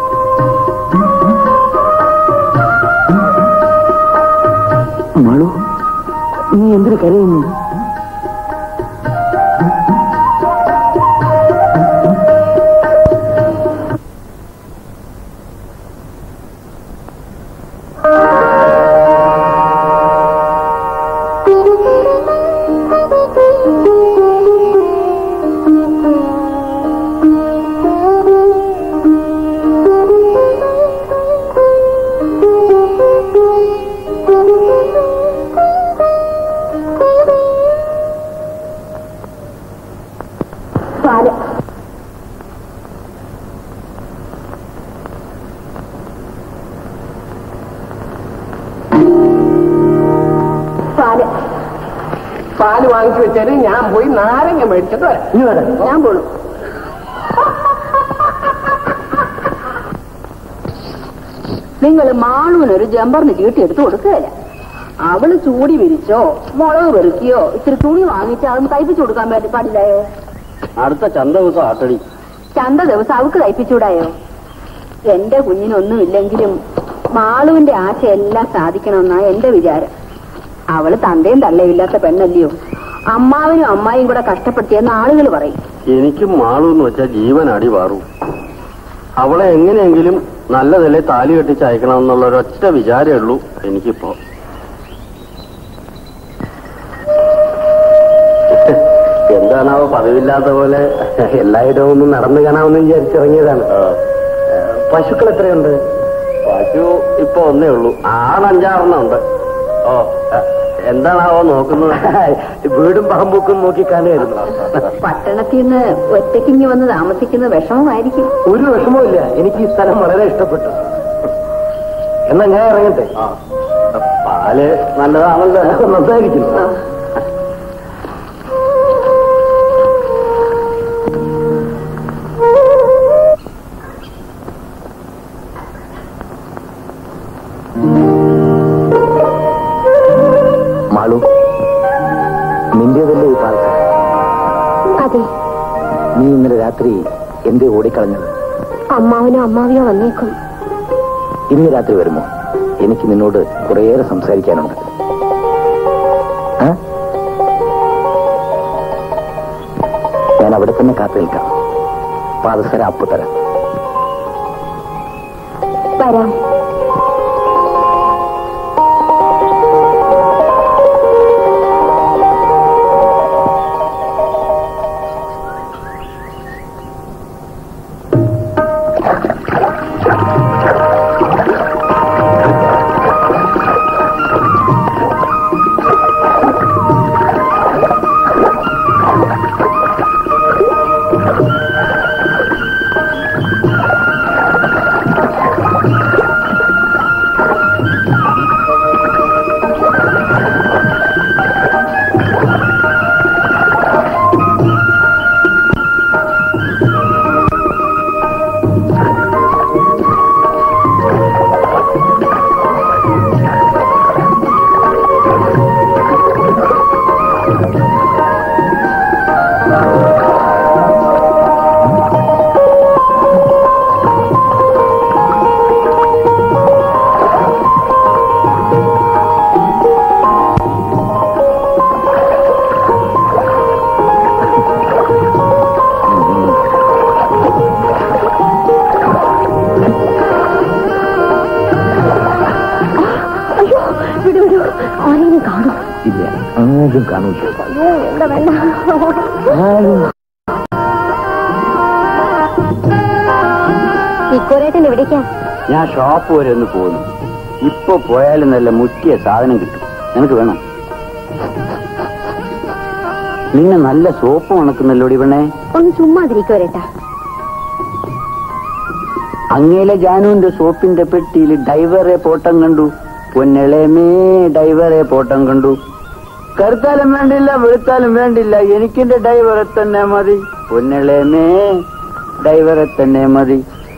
മാളു നീ എന്തിനു കരയുന്നു Thank you. വെച്ചാല് ഞാൻ പോയി നാരങ്ങ മേടിച്ചിട്ട് വരാം ഇനി വരാം ഞാൻ പോണു നിങ്ങൾ മാളൂനൊരു ജമ്പറിന് ചീട്ടിയെടുത്ത് കൊടുക്കുകയില്ല അവള് ചൂടി വിരിച്ചോ മുളക് പെറുക്കിയോ ഇത്തിരി തുണി വാങ്ങിച്ച് അതൊന്ന് തയ്പ്പിച്ചു കൊടുക്കാൻ പറ്റി പാടില്ലായോ അടുത്ത ചന്ത ദിവസം ആട്ടടി ചന്ത ദിവസം അവക്ക് തയ്പ്പിച്ചൂടായോ എന്റെ കുഞ്ഞിനൊന്നുമില്ലെങ്കിലും മാളുവിന്റെ ആശയെല്ലാം സാധിക്കണമെന്നാ എന്റെ വിചാരം അവള് തന്തയും തള്ളയില്ലാത്ത പെണ്ണല്ലയോ അമ്മാവനും അമ്മായും കൂടെ കഷ്ടപ്പെടുത്തിയെന്ന് ആളുകൾ പറയും എനിക്ക് മാളു എന്ന് വെച്ചാൽ ജീവനാടി മാറൂ അവളെ എങ്ങനെയെങ്കിലും നല്ലതല്ലേ താലി കെട്ടിച്ച് അയക്കണം എന്നുള്ള ഒരൊറ്റ വിചാരമേ ഉള്ളൂ എനിക്കിപ്പോ എന്താണാവോ പതിവില്ലാത്ത പോലെ എല്ലായിടവും ഒന്നും നടന്നു കാണാമെന്ന് വിചാരിച്ചിറങ്ങിയതാണ് പശുക്കൾ എത്രയുണ്ട് പശു ഇപ്പൊ ഒന്നേ ഉള്ളൂ ആറഞ്ചാറെണ്ണം ഉണ്ട് ഓ എന്താണാവോ നോക്കുന്നത് വീടും പറമ്പൂക്കും നോക്കി കാണുകയായിരുന്നു പട്ടണത്തിൽ നിന്ന് ഒറ്റയ്ക്കിങ്ങി വന്ന് താമസിക്കുന്നത് വിഷമമായിരിക്കും ഒരു വിഷമവും എനിക്ക് ഈ സ്ഥലം വളരെ ഇഷ്ടപ്പെട്ടു എന്നാ ഞാൻ ഇറങ്ങട്ടെ പാല് നല്ലതാണല്ലോ നന്നായിരിക്കുന്നു മാളു നിന്റേതല്ലേ ഈ പാർക്ക് അതെ നീ ഇന്നലെ രാത്രി എന്തേ ഓടിക്കളഞ്ഞത് അമ്മാവനോ അമ്മാവിയോ വന്നേക്കും ഇന്ന് രാത്രി വരുമോ എനിക്ക് നിന്നോട് കുറേയേറെ സംസാരിക്കാനുണ്ട് ആ? ഞാൻ അവിടെ തന്നെ കാത്തു നിൽക്കാം പാദസര അപ്പ് തരാം വരാം അയ്യോ വിടു വിടു ആരെയും കാണും ഇല്ല ആരും കാണൂല അയ്യോ എന്താ വേണ്ട ആരും ഇക്കോരേട്ടൻ എവിടേക്കാ ഞാൻ ഷോപ്പ് വരെ ഒന്ന് പോകുന്നു ഇപ്പൊ പോയാലും നല്ല മുറ്റിയ സാധനം കിട്ടും നിനക്ക് വേണം നിന്നെ നല്ല സോപ്പ് മണക്കുന്നല്ലോടി പെണ്ണേ ഒന്ന് ചുമ്മാതിരിക്കോരേട്ടാ അങ്ങയിലെ ജാനുവിന്റെ സോപ്പിന്റെ പെട്ടിയിൽ ഡൈവറെ പോട്ടം കണ്ടു പൊന്നിളയമേ ഡൈവറെ പോട്ടം കണ്ടു കറുത്താലും വേണ്ടില്ല വെളുത്താലും വേണ്ടില്ല എനിക്കെന്റെ ഡൈവറെ തന്നെ മതി പൊന്നിളയമേ ഡൈവറെ തന്നെ മതി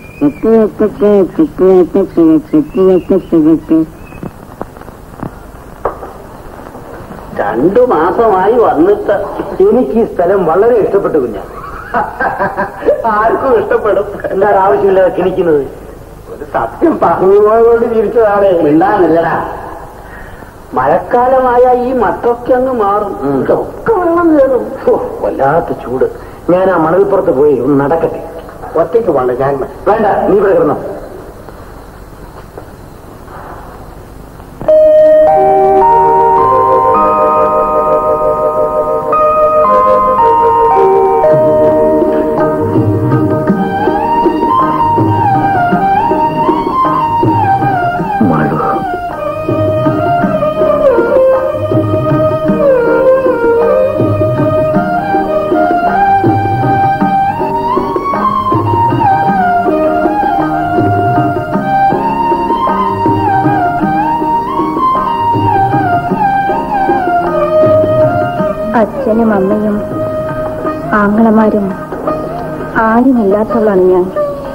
രണ്ടു മാസമായി വന്നിട്ട് എനിക്ക് ഈ സ്ഥലം വളരെ ഇഷ്ടപ്പെട്ടു കുഞ്ഞ ആർക്കും ഇഷ്ടപ്പെടും എന്താണ് ആവശ്യമില്ലാതെ കിണിക്കുന്നത് ഒരു സത്യം പറഞ്ഞു പോയതുകൊണ്ട് ചിരിച്ചതാണ് മിണ്ടാനില്ലടാ മഴക്കാലമായ ഈ മട്ടൊക്കെ അങ്ങ് മാറും ഇതൊക്കെ വെള്ളം കയറും ഓ, വല്ലാത്ത ചൂട് ഞാൻ ആ മണൽപ്പുറത്ത് പോയി ഒന്ന് നടക്കട്ടെ ഒറ്റയ്ക്ക് വേണ്ട ഞാൻ വേണ്ട നീ ഇവിടെ കിടന്നോ മാളു അച്ഛനും അമ്മയും ആങ്ങളമാരും ആരുമില്ലാത്തവളാണ് ഞാൻ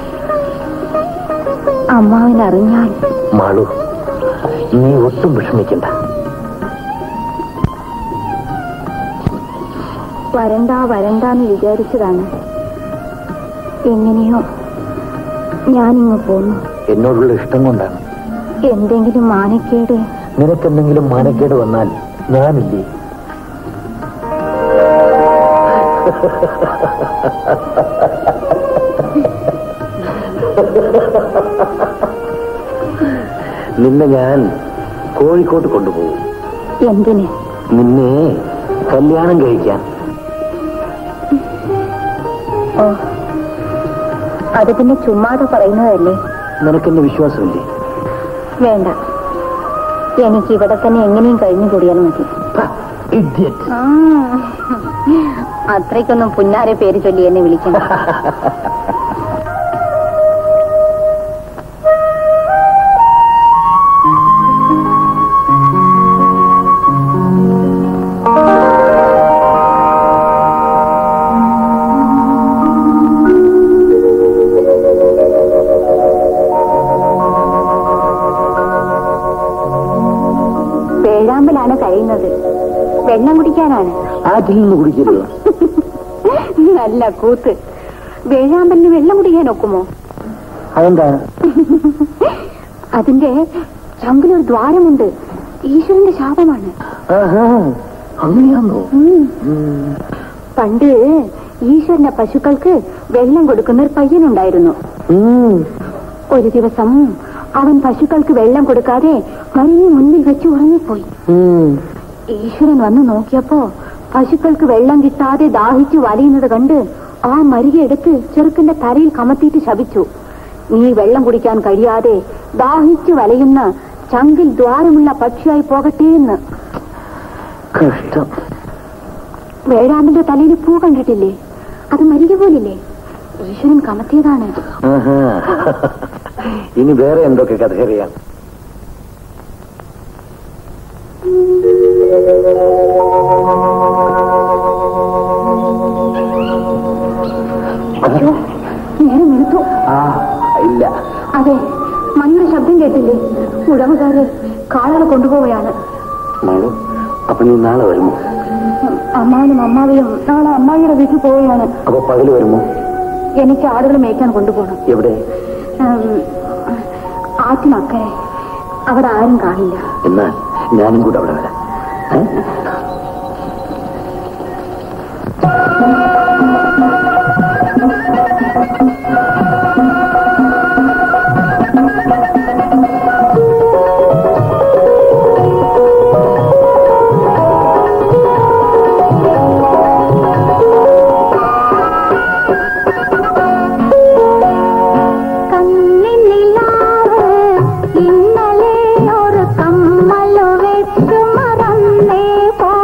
അമ്മാവിനറിഞ്ഞാൽ മാളു നീ ഒട്ടും വിഷമിക്കണ്ട വരണ്ട വരണ്ടാന്ന് വിചാരിച്ചതാണ് എങ്ങനെയോ ഞാനിങ്ങ് പോന്നു എന്നോടുള്ള ഇഷ്ടം കൊണ്ടാണ് എന്തെങ്കിലും മാനക്കേട് നിനക്കെന്തെങ്കിലും മാനക്കേട് വന്നാൽ ഞാനില്ലേ നിന്നെ ഞാൻ കോഴിക്കോട്ട് കൊണ്ടുപോകും എന്തിന് നിന്നെ കല്യാണം കഴിക്കാൻ ഓ അത് പിന്നെ ചുമ്മാതെ പറയുന്നതല്ലേ നിനക്കെന്നെ വിശ്വാസമില്ലേ വേണ്ട എനിക്ക് ഇവിടെ തന്നെ എങ്ങനെയും കഴിഞ്ഞു കൂടിയാൽ മതി Idiot. ആ, അത്രയ്ക്കൊന്നും പുന്നാരെ പേര് ചൊല്ലി എന്നെ വിളിക്കണം വേഴാമ്പലാണ് കഴിയുന്നത് വെള്ളം കുടിക്കാനാണ് ആറ്റിൽ നിന്ന് കുടിക്കരുത് നല്ല കൂത്ത് വേഴാമ്പലിന് വെള്ളം കുടിക്കാൻ ഒക്കുമോ അതെന്താ അതിന്റെ ചങ്കിലൊരു ദ്വാരമുണ്ട് ഈശ്വരന്റെ ശാപമാണ് ആഹാ, അങ്ങനെയാന്നോ ഉം. പണ്ട് ഈശ്വരന്റെ പശുക്കൾക്ക് വെള്ളം കൊടുക്കുന്ന ഒരു പയ്യനുണ്ടായിരുന്നു ഉം. ഒരു ദിവസം അവൻ പശുക്കൾക്ക് വെള്ളം കൊടുക്കാതെ മരുന്ന് മുന്നിൽ വെച്ച് ഉറങ്ങിപ്പോയി ഉം. ഈശ്വരൻ വന്ന് നോക്കിയപ്പോ പശുക്കൾക്ക് വെള്ളം കിട്ടാതെ ദാഹിച്ചു വലയുന്നത് കണ്ട് ആ മരിക എടുത്ത് ചെറുക്കന്റെ തലയിൽ കമത്തിയിട്ട് ശപിച്ചു നീ വെള്ളം കുടിക്കാൻ കഴിയാതെ ദാഹിച്ചു വലയുന്ന ചങ്കിൽ ദ്വാരമുള്ള പക്ഷിയായി പോകട്ടെ എന്ന് കഷ്ടം വേഴാമ്പന്റെ തലയിൽ പൂ കണ്ടിട്ടില്ലേ അത് മരിക പോലില്ലേ ഈശ്വരൻ കമത്തിയതാണ് ആഹാ. ഇനി വേറെ എന്തൊക്കെ കഥ അറിയാം അയ്യോ നേരെ നിർത്തു ആ ഇല്ല അതെ മണ്ണിന്റെ ശബ്ദം കേട്ടില്ലേ ഉടമകാര് കാളകളെ കൊണ്ടുപോവുകയാണ് മാളു അപ്പൊ നീ നാളെ വരുമോ അമ്മാവനും അമ്മാവിയും നാളെ അമ്മായിയുടെ വീട്ടിൽ പോവുകയാണ് അപ്പൊ പകല് വരുമോ എനിക്ക് ആടുകൾ മേയ്ക്കാൻ കൊണ്ടുപോകണം എവിടെ ഉം, ആറ്റിനക്കരെ അവിടെ ആരും കാണില്ല എന്നാൽ ഞാനും കൂടെ അവിടെ വരാം ഏ? കണ്ണിനിലാവ് ഇന്നലെ ഒരു കമ്മലു വെച്ചു മറന്നേ പോ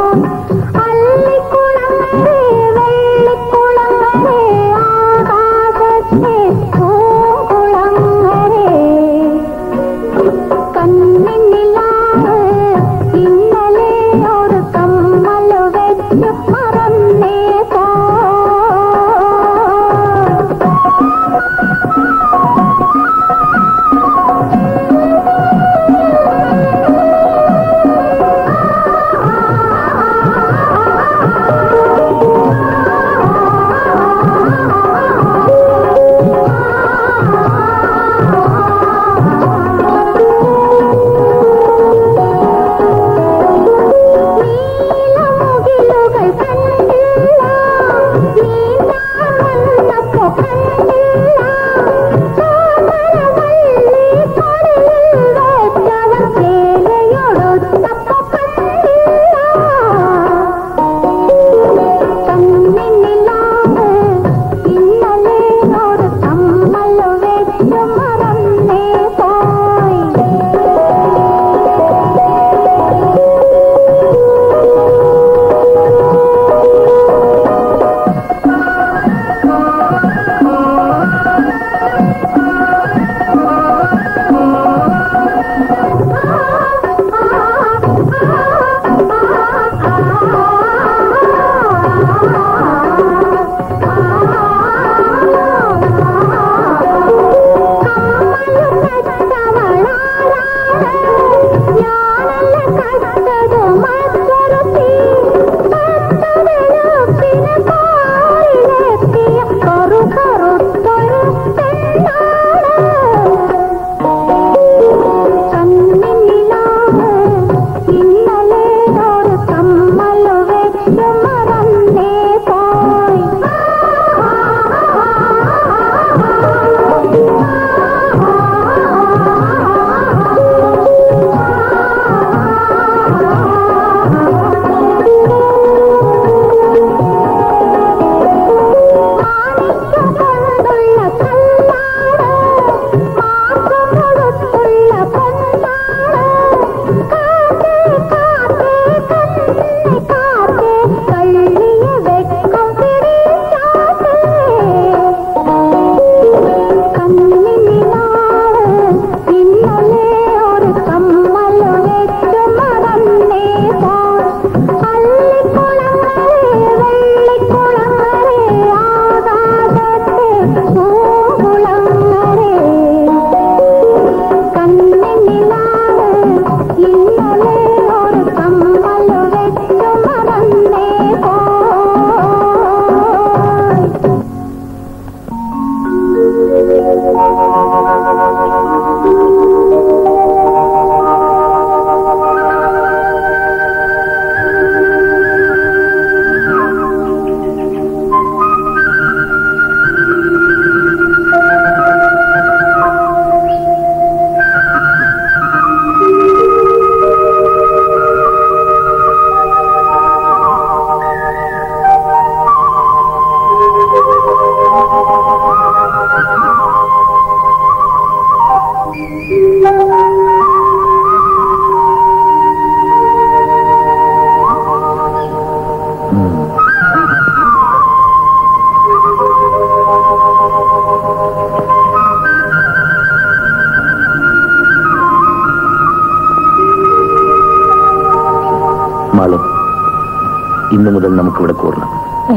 ഇന്നു മുതൽ നമുക്കിവിടെ കൂടണം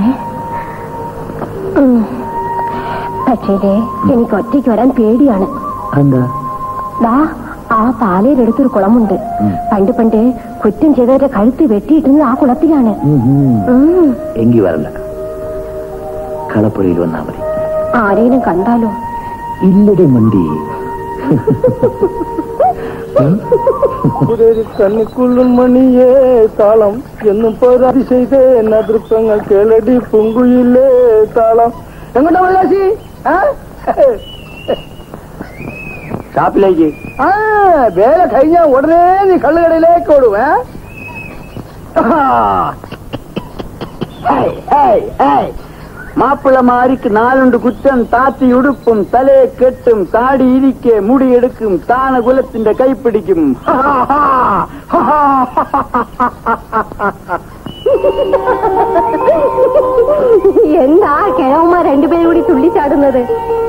പക്ഷേ എനിക്ക് ഒറ്റയ്ക്ക് വരാൻ പേടിയാണ് എന്താ ദാ ആ പാലയിലെടുത്തൊരു കുളമുണ്ട് പണ്ട് പണ്ട് കുറ്റം ചെയ്തവരുടെ കഴുത്ത് വെട്ടിയിട്ടിരുന്നത് ആ കുളത്തിലാണ് ഉം. എങ്കി വരണ്ട കളപ്പുഴയിൽ വന്നാ മതി ആരെയും കണ്ടാലോ ഇല്ലടി മണ്ടി പുരരി കണ്ണിക്കുള്ളും മണിയേ താളം എന്നും പോരാതി ചെയ്തേ നൃത്തങ്ങൾ കേളടി പൊങ്കുയിലേ താളം എങ്ങോട്ടാ മല്ലാശി ഷാപ്പിലേക്ക് ആ വേല കഴിഞ്ഞ ഉടനെ നീ കള്ളുകടയിലേക്ക് ഓടും ഏ മാപ്പിളമാരിക്ക് നാലുണ്ട് കുറ്റം താത്തി ഉടുപ്പും തലയെ കെട്ടും താടി ഇരിക്കെ മുടിയെടുക്കും താണകുലത്തിന്റെ കൈപ്പിടിക്കും എന്താ കിഴവന്മാർ രണ്ടുപേരും കൂടി തുള്ളിച്ചാടുന്നത്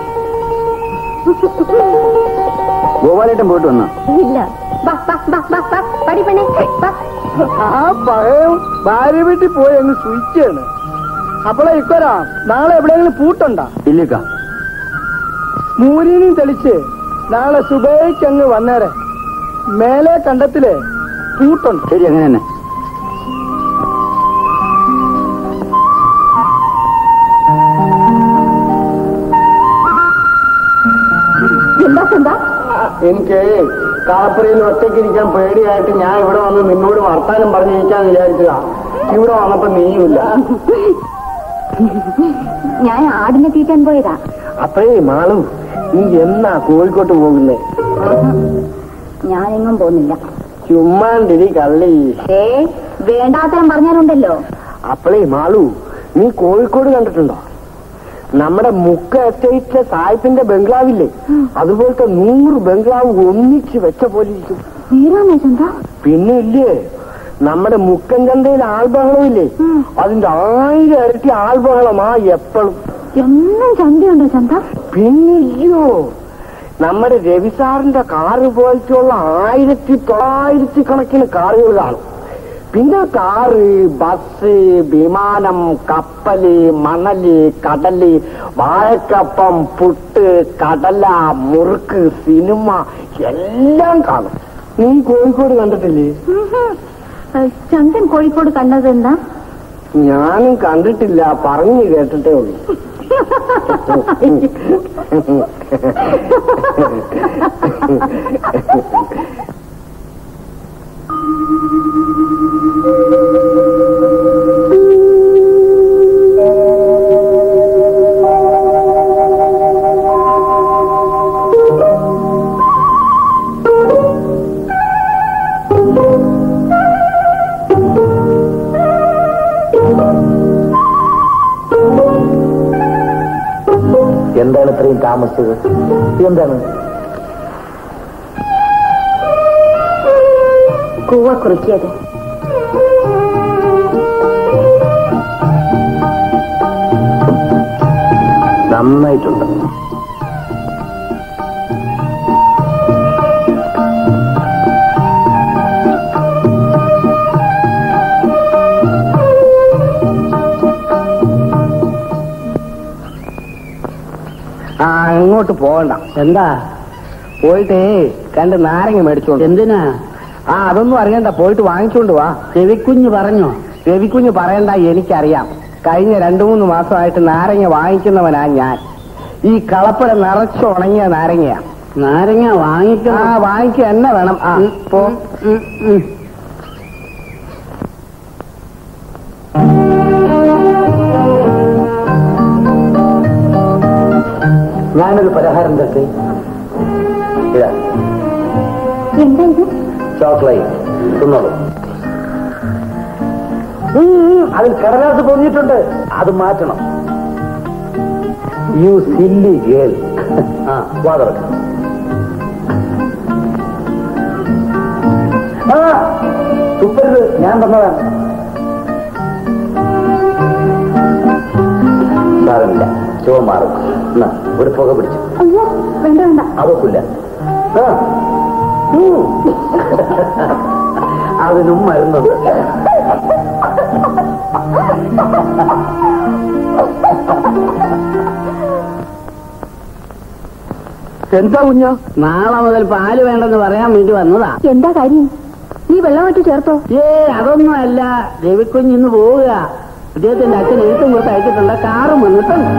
ഗോപാലേട്ടൻ പോയിട്ട് വന്ന ഇല്ല ബാ, ബാ, ബാ, ബാ, ബാ, പടി പെണ്ണേ, ബാ. ആ പഴയം ഭാര്യ വീട്ടിൽ പോയി അങ്ങ് സ്വിച്ചാണ് അപ്പോളെ ഇക്കൊരാ നാളെ എവിടെയെങ്കിലും പൂട്ടുണ്ടാ ഇല്ലിക്ക മൂരിനും തെളിച്ച് നാളെ സുബൈക്ക് അങ്ങ് വന്നേരെ മേലെ കണ്ടത്തില് പൂട്ടുണ്ട് ശരി അങ്ങനെ തന്നെ എന്താ എന്താ എനിക്ക് കാപ്പുരയിൽ ഒറ്റയ്ക്കിരിക്കാൻ പേടിയായിട്ട് ഞാൻ ഇവിടെ വന്ന് നിന്നോട് വർത്താനം പറഞ്ഞിരിക്കാൻ വിചാരിച്ചതാ ഇവിടെ വന്നപ്പോ നീയുമില്ല ഞാൻ ആടിനെ തീറ്റാൻ പോയതാ അപ്പഴേ മാളു നീ എന്നാ കോഴിക്കോട്ട് പോകുന്നേ ഞാനെങ്ങും പോകുന്നില്ല ചുമ്മാണ്ടിരി കള്ളി ഏ വേണ്ടാത്തരം പറഞ്ഞാലുണ്ടല്ലോ അപ്പളേ മാളു നീ കോഴിക്കോട് കണ്ടിട്ടുണ്ടോ നമ്മുടെ മുക്ക എസ്റ്റേറ്റിലെ സായിപ്പിന്റെ ബംഗ്ലാവില്ലേ അതുപോലത്തെ നൂറ് ബംഗ്ലാവ് ഒന്നിച്ച് വെച്ച പോലെ ഇരിക്കും നേരാണോ ചന്ത പിന്നെ ഇല്ലേ നമ്മുടെ മുക്കൻ ചന്തയിൽ ആൾബഹളം ഇല്ലേ അതിന്റെ ആയിരം ഇരട്ടി ആൾബഹളമാ എപ്പോഴും എന്നും ചന്തയുണ്ടോ ചന്ത പിന്നില്ലയോ നമ്മുടെ രവി സാറിന്റെ കാറ് പോലത്തെയുള്ള ആയിരത്തി തൊള്ളായിരത്തി കണക്കിന് കാറുകൾ കാണും പിന്നെ കാറ് ബസ് വിമാനം കപ്പല് മണല് കടല് വാഴക്കപ്പം പുട്ട് കടല മുറുക്ക് സിനിമ എല്ലാം കാണും നീ കോഴിക്കോട് കണ്ടിട്ടില്ലേ ചന്തൻ കോഴിക്കോട് കണ്ടത് എന്താ ഞാനും കണ്ടിട്ടില്ല പറഞ്ഞു കേട്ടിട്ടേ ഉള്ളൂ എന്താണ് ഇത്രയും താമസിച്ചത് എന്താണ് കൂവ കുറിക്കിയത് നന്നായിട്ടുണ്ട് ആ അങ്ങോട്ട് പോകണ്ട എന്താ പോയിട്ടേ രണ്ട് നാരങ്ങ മേടിച്ചോണ്ട് എന്തിനാ ആ അതൊന്നും അറിയണ്ട പോയിട്ട് വാങ്ങിച്ചോണ്ട് വാ ചെവിക്കുഞ്ഞ് പറഞ്ഞോ രവിക്കുഞ്ഞ് പറയണ്ട എനിക്കറിയാം കഴിഞ്ഞ രണ്ടു മൂന്ന് മാസമായിട്ട് നാരങ്ങ വാങ്ങിക്കുന്നവനാ ഞാൻ ഈ കളപ്പുഴ നിറച്ച് ഉണങ്ങിയ നാരങ്ങയാ നാരങ്ങ ആ വാങ്ങിക്കണം വാങ്ങിക്കുക എന്നെ വേണം ആ പോ ഉം, ഉം. ഞാനൊരു പലഹാരം തട്ടെ ഇതാ എന്താ ഇത് ചോക്ലേറ്റ് തിന്നോളൂ അതിൽ കടലാസ് പൊതിഞ്ഞിട്ടുണ്ട് അത് മാറ്റണം യു സില്ലി ഗേൾ ആ വാതറക്ക ആ തുപ്പരുത് ഞാൻ തന്നതാണ് സാരമില്ല ചുവ മാറും എന്നാ, ഒരു പുക പിടിച്ചു അയ്യോ വേണ്ട വേണ്ട അതൊക്കില്ല ആ. ഉം. അതിനും മരുന്നുണ്ട് എന്താ കുഞ്ഞോ നാളെ മുതൽ പാല് വേണ്ടെന്ന് പറയാൻ വേണ്ടി വന്നതാ എന്താ കാര്യം നീ വെള്ളമായിട്ട് ചേർത്തോ ഏ അതൊന്നും അല്ല രവിക്കുഞ്ഞ് ഇന്ന് പോവുക അദ്ദേഹത്തിന്റെ അച്ഛൻ എഴുത്തും കൊടുത്ത് അയച്ചിട്ടുണ്ട് കാറും വന്നിട്ടുണ്ട്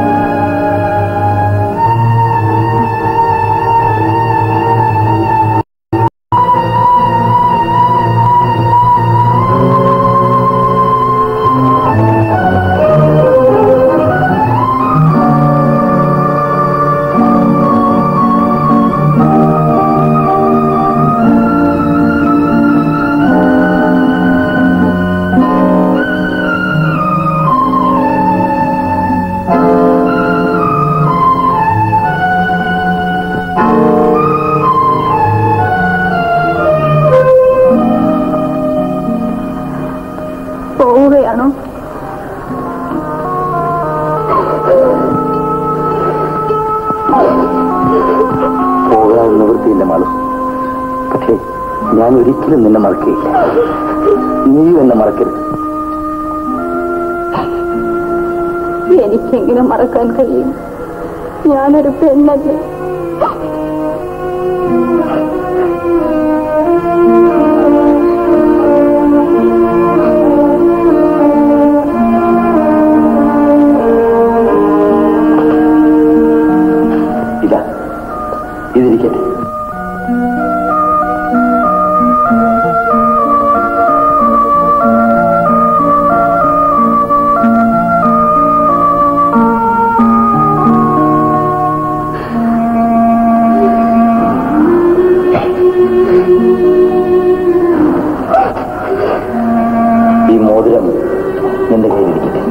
പോവുകയാണോ പോകാൻ നിവൃത്തിയില്ല മാളു പക്ഷേ ഞാൻ ഒരിക്കലും നിന്നെ മറക്കുകയില്ല നീയും എന്നെ മറക്കരുത് എനിക്കെങ്ങനെ മറക്കാൻ കഴിയും ഞാനൊരു പെണ്ണല്ലേ ഇതാ ഇതിരിക്കട്ടെ ഈ മോതിരം നിന്റെ കയ്യിലിരിക്കട്ടെ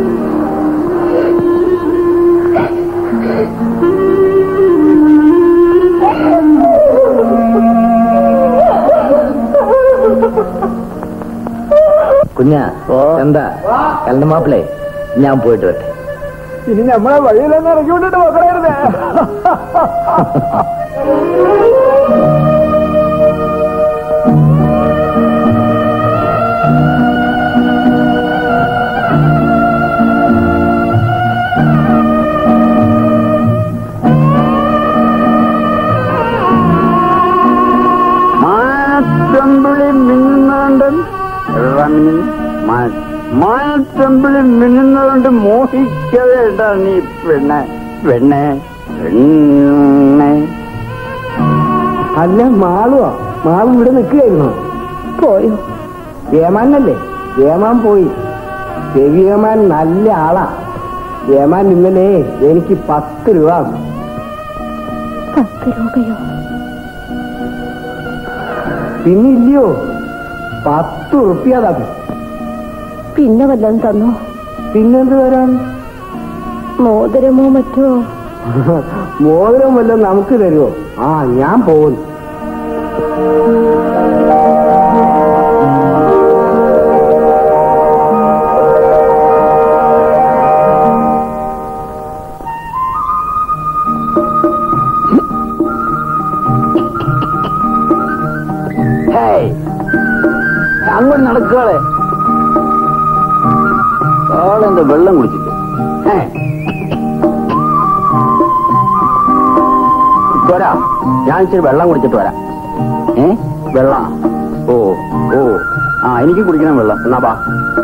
കുഞ്ഞാ എന്താ കലണ്ട മാപ്പിളേ ഞാൻ പോയിട്ട് വരട്ടെ ഇനി നമ്മളെ വഴിയിലൊന്നും ഇറക്കി വിട്ടിട്ട് മക്കളായിരുന്നേ മാറ്റമ്പിളി മിന്നുന്നുണ്ട് മാറ്റമ്പിളി മിന്നുന്നുണ്ട് മോഹിക്കവേണ്ട നീ പെണ്ണെ പെണ്ണെ പെണ്ണെ അല്ല മാളുവാ മാളു ഇവിടെ നിൽക്കുകയായിരുന്നു പോയോ ഏമാനല്ലേ ഏമാൻ പോയി രവിയേമാൻ നല്ല ആളാ ഏമാൻ ഇന്നലെ എനിക്ക് പത്ത് രൂപ തന്നു. പത്ത് രൂപയോ പിന്നെ ഇല്ലയോ പത്ത് ഉറുപ്പ്യ തന്നു പിന്നെ വല്ലതും തന്നോ പിന്നെന്ത് തരാൻ മോതിരമോ മറ്റോ മോതിരം വല്ലതും നമുക്ക് തരുമോ ആ ഞാൻ പോകുന്നു ഹേയ് അങ്ങോട്ട് നടക്കുകകളെ ആളെന്താ വെള്ളം കുടിച്ചിട്ട് ഹേ. വരാം ഞാൻ ഇച്ചിരി വെള്ളം കുടിച്ചിട്ട് വരാം ഏ വെള്ളം ഓ ഓ ആ എനിക്ക് കുടിക്കണം വെള്ളം എന്നാ ബാ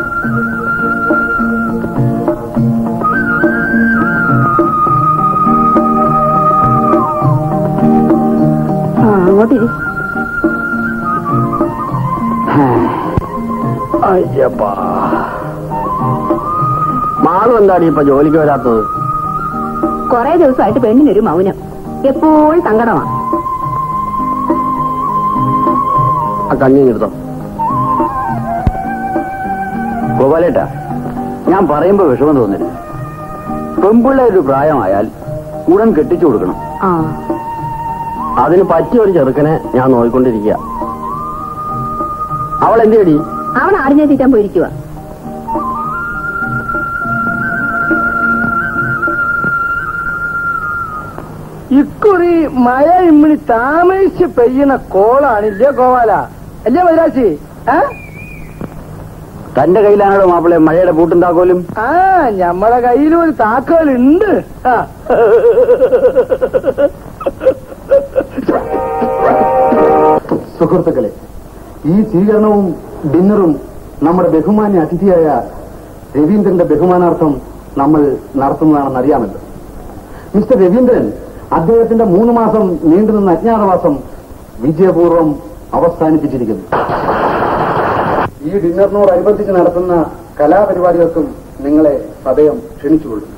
ആ അങ്ങോട്ടിരി അയ്യപ്പാ മാളും എന്താണ് ഇപ്പൊ ജോലിക്ക് വരാത്തത് കുറെ ദിവസമായിട്ട് പെണ്ണിനൊരു മൗനം എപ്പോഴും സങ്കടമാണ് ആ കഞ്ഞി എടുത്തോ ഗോപാലേട്ടാ ഞാൻ പറയുമ്പോ വിഷമം തോന്നരുത് പെമ്പിള്ളേരൊരു പ്രായമായാൽ ഉടൻ കെട്ടിച്ചു കൊടുക്കണം ആ അതിന് പറ്റിയ ഒരു ചെറുക്കനെ ഞാൻ നോക്കിക്കൊണ്ടിരിക്കുക അവൾ എന്ത് ചെയ്യടി അവൻ ആടിനെ തീറ്റാൻ പോയിരിക്കുക ഇക്കുറി മഴ ഇമ്മിണി താമസിച്ച് പെയ്യുന്ന കോളാണില്ലേ ഗോപാല അല്ലേ മൈരാശി ഏ തന്റെ കയ്യിലാണോ മാപ്പിളെ മഴയുടെ പൂട്ടും താക്കോലും ആ ഞമ്മടെ കയ്യിൽ ഒരു താക്കോലുണ്ട് ആ. സുഹൃത്തുക്കളെ ഈ സ്വീകരണവും ഡിന്നറും നമ്മുടെ ബഹുമാന്യ അതിഥിയായ രവീന്ദ്രന്റെ ബഹുമാനാർത്ഥം നമ്മൾ നടത്തുന്നതാണെന്ന് അറിയാമല്ലോ മിസ്റ്റർ രവീന്ദ്രൻ അദ്ദേഹത്തിന്റെ മൂന്ന് മാസം നീണ്ടുനിന്ന അജ്ഞാതവാസം വിജയപൂർവ്വം അവസാനിപ്പിച്ചിരിക്കുന്നു ഈ ഡിന്നറിനോടനുബന്ധിച്ച് നടത്തുന്ന കലാപരിപാടികൾക്കും നിങ്ങളെ സദയം ക്ഷണിച്ചുകൊള്ളും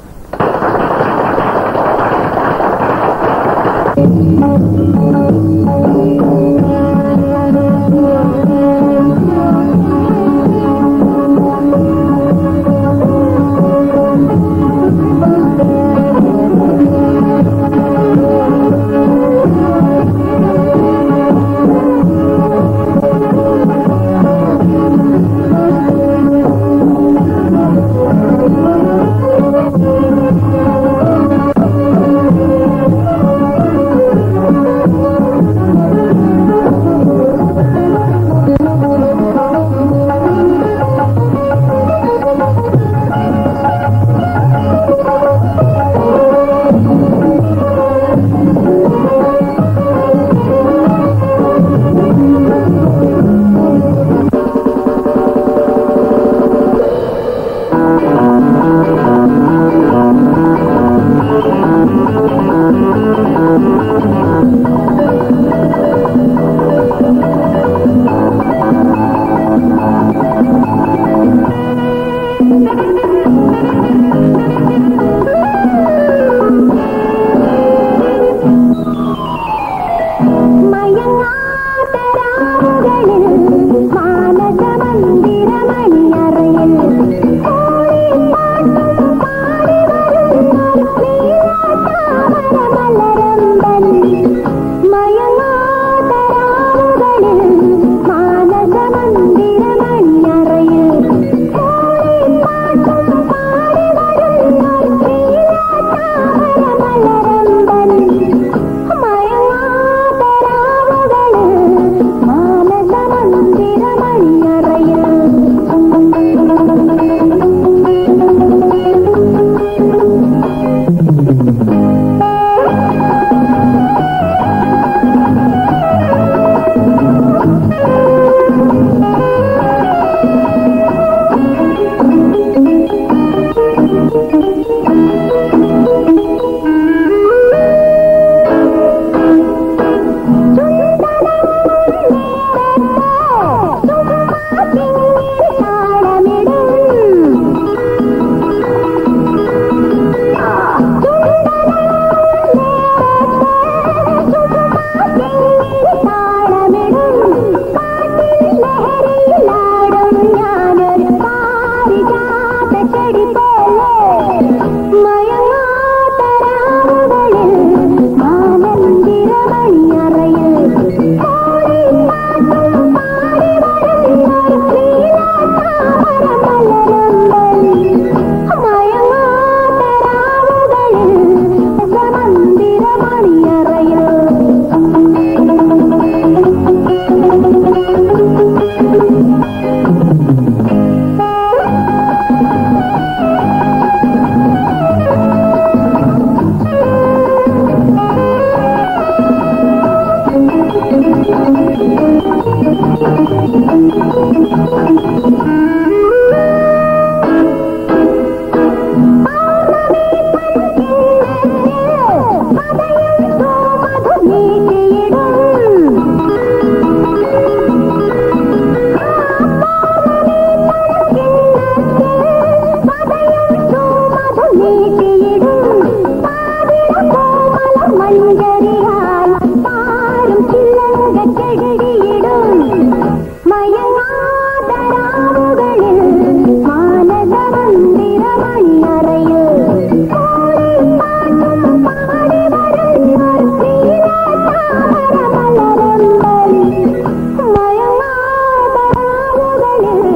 മയങ്ങാതരാവുകളിൽ മാനസമന്ദിരമണിയറയിൽ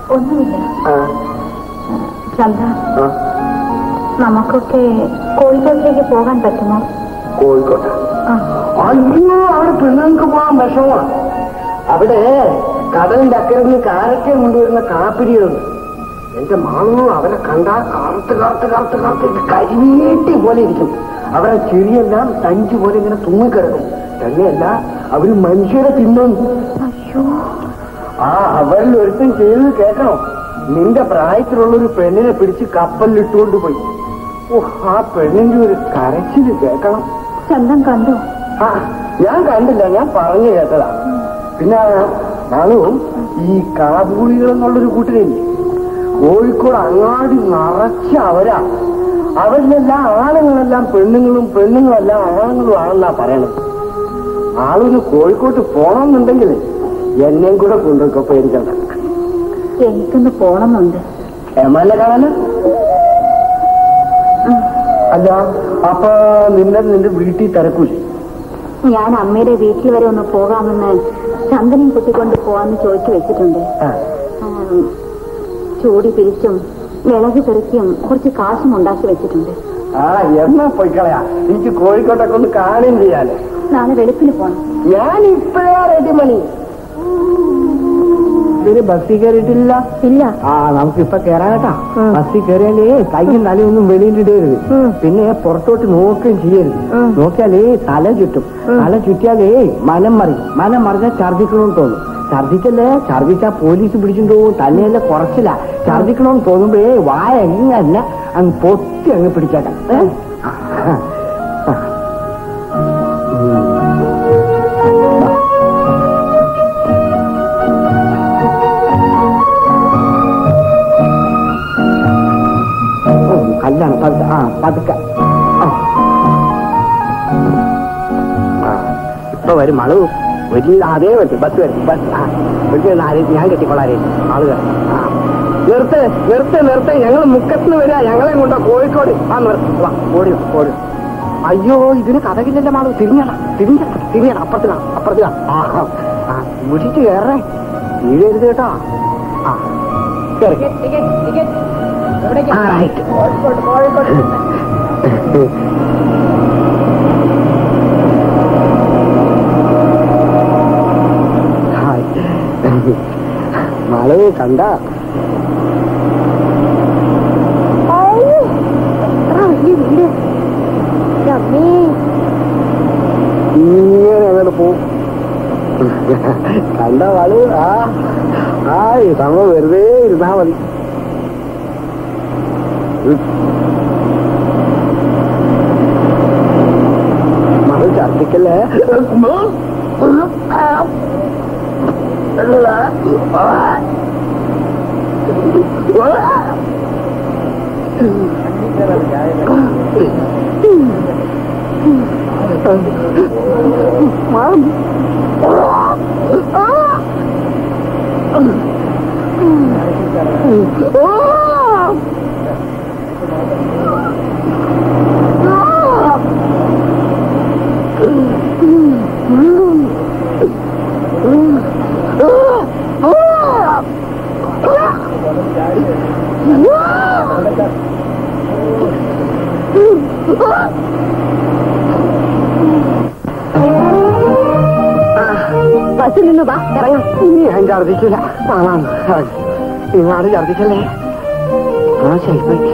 ഒന്നുമില്ല ആ, ചന്ദ്ര ആ, നമുക്കൊക്കെ കോഴിക്കോട്ടിലേക്ക് പോകാൻ പറ്റുമോ കോഴിക്കോട്ടെ ആ അയ്യോ അവിടെ പെണ്ണുങ്ങൾക്ക് പോകാൻ വിഷമമാണ് അവിടെ കടലിന്റെ അക്കരെ നിന്ന് കാരക്കെ കൊണ്ടുവരുന്ന കാപ്പിരികളുണ്ട് എന്റെ മാളു അവരെ കണ്ടാ കറുത്ത് കറുത്ത് കറുത്ത് കറുത്ത് കരിവീട്ടി പോലെ ഇരിക്കും അവരെ ചെറിയെല്ലാം തഞ്ചു പോലെ ഇങ്ങനെ തൂങ്ങിക്കിടക്കും തന്നെയല്ല അവര് മനുഷ്യരെ തിന്നും അയ്യോ ആ അവരിൽ ഒരുത്തൻ ചെയ്തത് കേൾക്കണോ നിന്റെ പ്രായത്തിലുള്ള ഒരു പെണ്ണിനെ പിടിച്ച് കപ്പലിലിട്ടുകൊണ്ട് പോയി ഓ ആ പെണ്ണിന്റെ ഒരു കരച്ചില് കേൾക്കണം ചന്തം കണ്ടോ ആ ഞാൻ കണ്ടില്ല ഞാൻ പറഞ്ഞു കേട്ടതാ പിന്നെ നാളും ഈ കാബൂളികൾ എന്നുള്ളൊരു കൂട്ടരില്ലേ കോഴിക്കോട് അങ്ങാടി നിറച്ച അവരാ അവരിലെല്ലാം ആണുങ്ങളെല്ലാം പെണ്ണുങ്ങളും പെണ്ണുങ്ങളെല്ലാം ആണുങ്ങളും ആണെന്നാ പറയണത് ആളൊന്ന് കോഴിക്കോട്ട് പോണമെന്നുണ്ടെങ്കിൽ എന്നെയും കൂടെ കൊണ്ടുവയ്ക്കോ പേടിക്കണ്ട എനിക്കൊന്ന് പോണമെന്നുണ്ട് എമല്ല കാണാന് അല്ല അപ്പൊ നിന്നെ നിന്റെ വീട്ടിൽ തിരക്കൂലേ ഞാൻ അമ്മയുടെ വീട്ടിൽ വരെ ഒന്ന് പോകാമെന്ന് ചന്ദനം കുത്തിക്കൊണ്ട് പോവാന്ന് ചോദിച്ചു വെച്ചിട്ടുണ്ട് ആ ഉം, ചൂടി പിരിച്ചും വിളക് പെറുക്കിയും കുറച്ച് കാശും ഉണ്ടാക്കി വെച്ചിട്ടുണ്ട് ആ എന്നാ പോയിക്കളയാ എനിക്ക് കോഴിക്കോട്ടൊക്കെ ഒന്ന് കാണുകയും ചെയ്യാലോ നാളെ വെളുപ്പിന് പോണം ഞാൻ ഇപ്പഴാ റെഡി മണി ഇവര് ബസ്സിൽ കയറിയിട്ടില്ല ഇല്ല ആ നമുക്ക് ഇപ്പൊ കേറാനട്ടാ ബസ്സിൽ കയറിയാലേ കൈയും തലയൊന്നും വെളിയിലിടരുത് പിന്നെ പുറത്തോട്ട് നോക്കുകയും ചെയ്യരുത് നോക്കിയാലേ തല ചുറ്റും തല ചുറ്റിയാലേ മനം മറിയും മനം മറിഞ്ഞാൽ ഛർദിക്കണമെന്ന് തോന്നും ഛർദിക്കല്ലേ ഛർദിച്ചാ പോലീസ് പിടിച്ചിട്ട് പോകും തന്നെയല്ല കുറച്ചില്ല ഛർദിക്കണമെന്ന് തോന്നുമ്പോഴേ വായ എങ്ങനെ അങ്ങ് പൊത്തി അങ്ങ് പിടിച്ചേക്കാം ഏ? ആ, ആ, ആ. ഉം. ഉം, കല്ലാണ് പതുക്കെ ആ പതുക്കെ ആ. ആ, ഇപ്പൊ വരും മളു ഒരു അതേ വരും ബസ് വരും ബസ് ആ വിളിച്ചു ആരെ ഞാൻ കെട്ടിക്കൊള്ളാരേ ആളുകൾ ആ നിർത്ത് നിർത്ത് നിർത്ത് ഞങ്ങൾ മുക്കത്തിന് വരിക ഞങ്ങളെ കൊണ്ടോ കോഴിക്കോട് ആ നിർത്ത് വാ ഓടി വാ, ഓടി വാ. അയ്യോ ഇതിന് കഥകില്ലല്ലോ മാളു തിരിഞ്ഞടാ തിരിഞ്ഞടാ തിരിഞ്ഞടാ അപ്പുറത്തിലാ അപ്പുറത്തിലാ ആ ആ, ആ വിളിച്ച് കയറേ വീഴരുത് കേട്ടോ ആ കയറി ആ റൈറ്റ് ഹായ് മാളു കണ്ട ഇങ്ങനെ അങ്ങോട്ട് പോവും കണ്ട മാളു ആ ആ നമ്മൾ വെറുതെ ഇരുന്നാ മതി മകൾ ഛർദിക്കല്ലേ ബസ്സിൽ നിന്ന് വാ ഇറങ്ങാം ഇനി ഞാൻ ഛർദിക്കില്ല ആണാണ് ഇങ്ങാട് ഛർദിക്കല്ലേ ആ ശരി പോയി.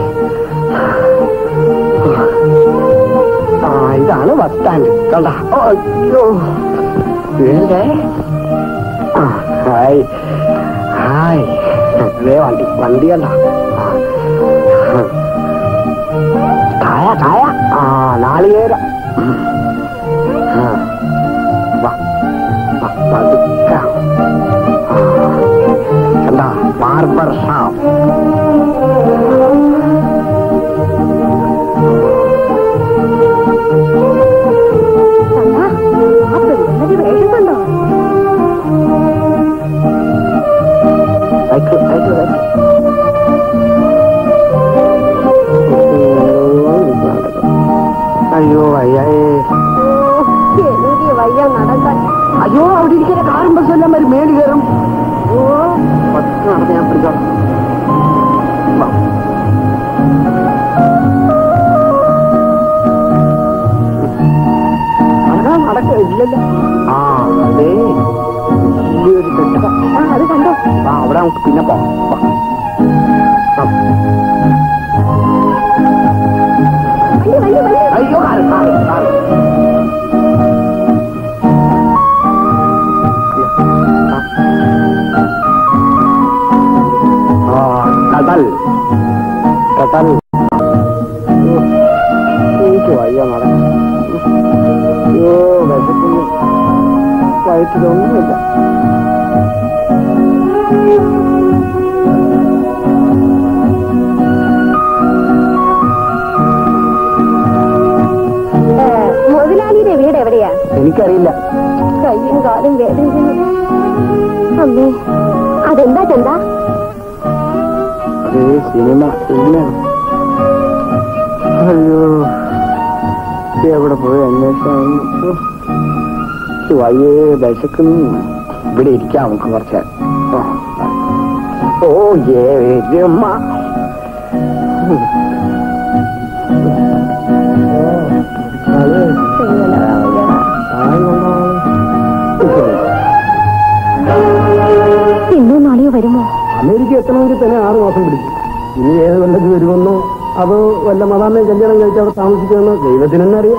ആ ഇതാണ് ബസ് സ്റ്റാൻഡ് കണ്ട അയ്യോ വേണ്ടേ ആ, ഹായ് ഹായ് ദേ വണ്ടി വണ്ടി കണ്ട കായ കായ ആ നാളികേരം ആ വാ വാ പതുക്കെ ആ, എന്താ ബാർബർ ഷാപ്പ് ആ പെണ്ണിന്റെ വേഷം കണ്ടോ അയക്ക് അയക്ക് അയക്ക് അയ്യോ അയ്യായേ എനിക്ക് വയ്യ നടക്കാൻ അയ്യോ അവിടെ ഇരിക്കുന്ന കാറും ബസ്സും എല്ലാം വരും മേല് കയറും ഓ പത്ത് നടന്ന് ഞാൻ പിടിച്ചോളാം നടക്ക ഇല്ലല്ലോ ആ അതേ വലിയൊരു കെട്ടിടം. ആ അത് കണ്ടോ ആ അവിടെ നമുക്ക് പിന്നെ പോവാം വാ. ആ. വണ്ടി വണ്ടി വണ്ടി അയ്യോ കാറ്, കാറ്, കാറ്. ആ കടൽ കടൽ എനിക്ക് വയ്യ നടക്കാം അയ്യോ വിശക്കുന്നു വയറ്റിലൊന്നുമില്ല മുതലാളിയുടെ വീട് എവിടെയാ എനിക്കറിയില്ല കയ്യും കാലും വേദനിക്കുന്നു അമ്മേ അതെന്താ ചന്ത അതേ സിനിമ സിനിമയാണ് അയ്യോ ഇത് എവിടെ പോയി അന്വേഷണം ഉം. ഇത് വയ്യേ വിശക്കുന്നു ഇവിടെ ഇരിക്കാം നമുക്ക് കുറച്ച് ആ. ഓ ഏ വേദ്യമ്മ ഇന്നോ നാളെയോ വരുമോ അമേരിക്ക എത്തണമെങ്കിൽ തന്നെ ആറ് മാസം പിടിക്കും ഇനി ഏത് കൊല്ലത്തിൽ വരുമെന്നോ അതോ വല്ല മതാമ്മയെ കല്യാണം കഴിച്ച് അവിടെ താമസിക്കുമെന്നോ ദൈവത്തിന് തന്നെ അറിയാം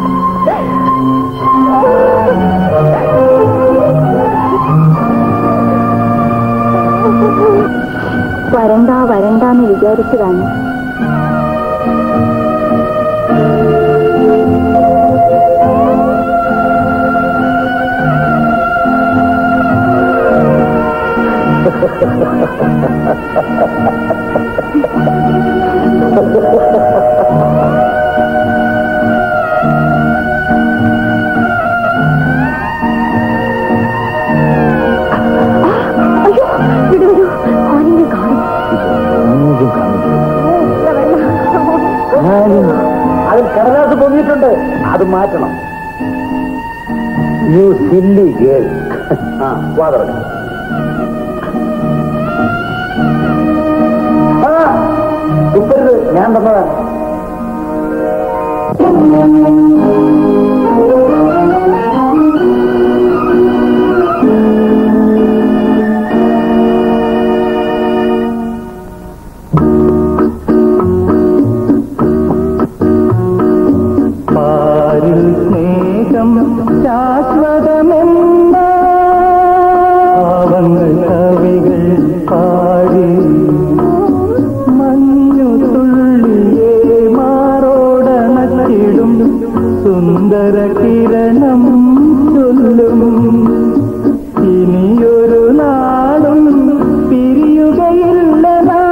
വരണ്ട വരണ്ടെന്ന് വിചാരിച്ചതാണ് അയ്യോ വിടൂ വിടൂ ആരെങ്കിലും കാണും അതിൽ കടലാസ് പൊങ്ങിയിട്ടുണ്ട് അത് മാറ്റണം യു സില്ലി ഗേൾ ആ വാതറ തുപ്പരുത് ഞാൻ തന്നതാണ് പാരിൽ സ്നേഹം ശാശ്വതമെന്ന പാവങ്ങൾ കവികൾ പാടി മഞ്ഞു തുള്ളിയെ മാറോടണച്ചിടും സുന്ദര കിരണം ചൊല്ലും ഇനിയൊരു നാളും പിരിയുകയില്ല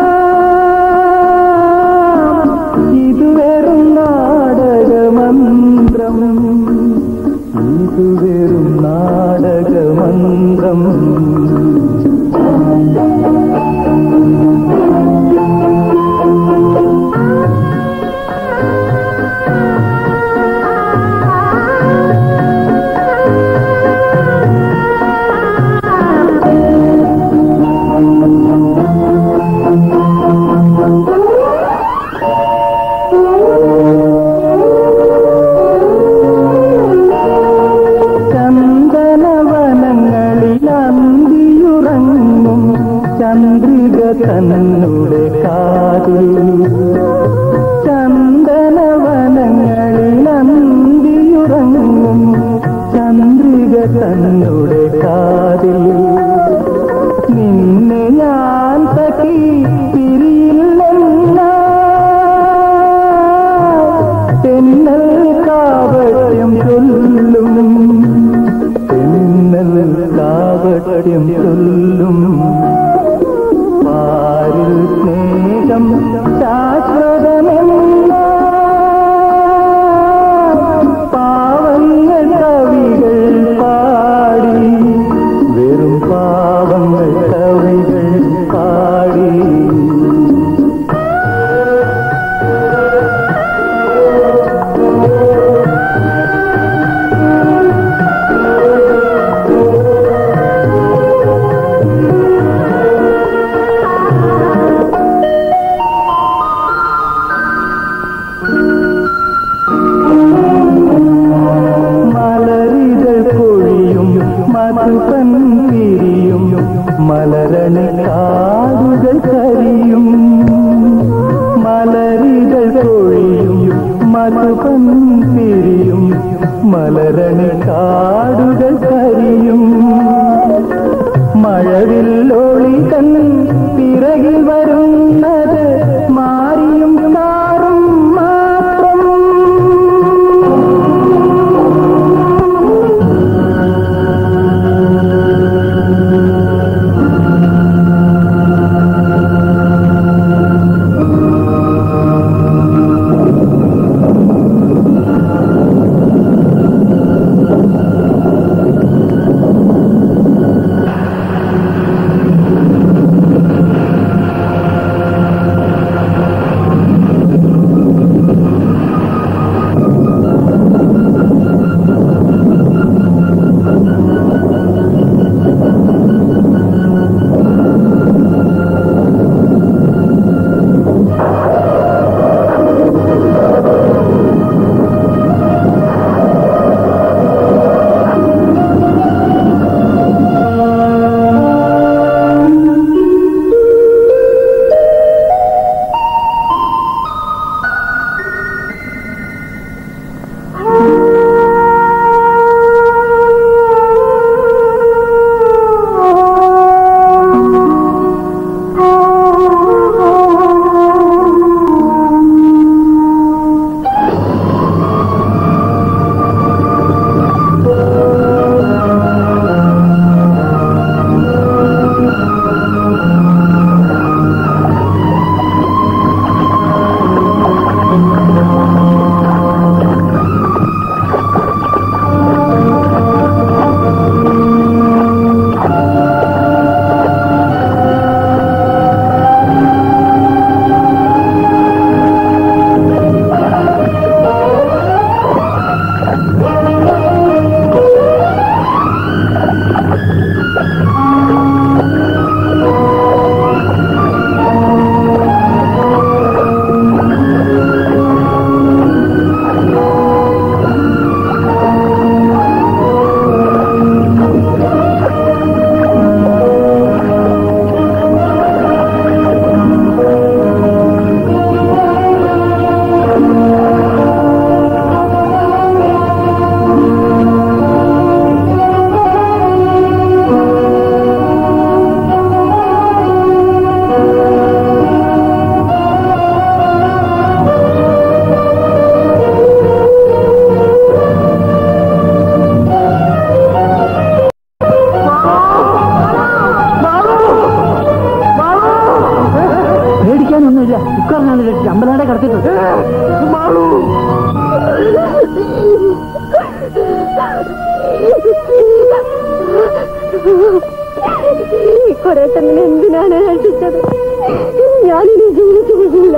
നാം. ഇത് വെറും നാടകമന്ത്രം ഇത് വെറും നാടകമന്ത്രം ചന്ദനവനങ്ങളിൽ അന്തിയുറങ്ങും ചന്ദ്രിക തന്നുടെ കാതിൽ ചന്ദനവനങ്ങളിൽ അന്തിയുറങ്ങും ചന്ദ്രിക തന്നുടെ കാതിൽ നിന്നെ ഞാൻ തട്ടി പിരിയില്ലെന്ന തെന്നൽ കാവട്യം ചൊല്ലും തെന്നൽ കാവട്യം ചൊല്ലും പാരിൽ സ്നേഹം ശാശ്വതമെന്ന പാവങ്ങൾ കവികൾ പാടി വെറും മധുപൻ പിരിയും മലരണി കാടുകൾ കരിയും മഴവില്ലോളികൾ പിറകിൽ വരുന്നത് മാറിയും കാറും മാത്രം പേടിക്കാനൊന്നുമില്ല ഇക്കാരനാണ് രക്ഷിച്ചത് അമ്പലാടെ കടത്തിട്ട് കുറെ തന്നെ എന്തിനാണ് രക്ഷിച്ചത് ഞാനിനി ജീവിച്ചിരിക്കില്ല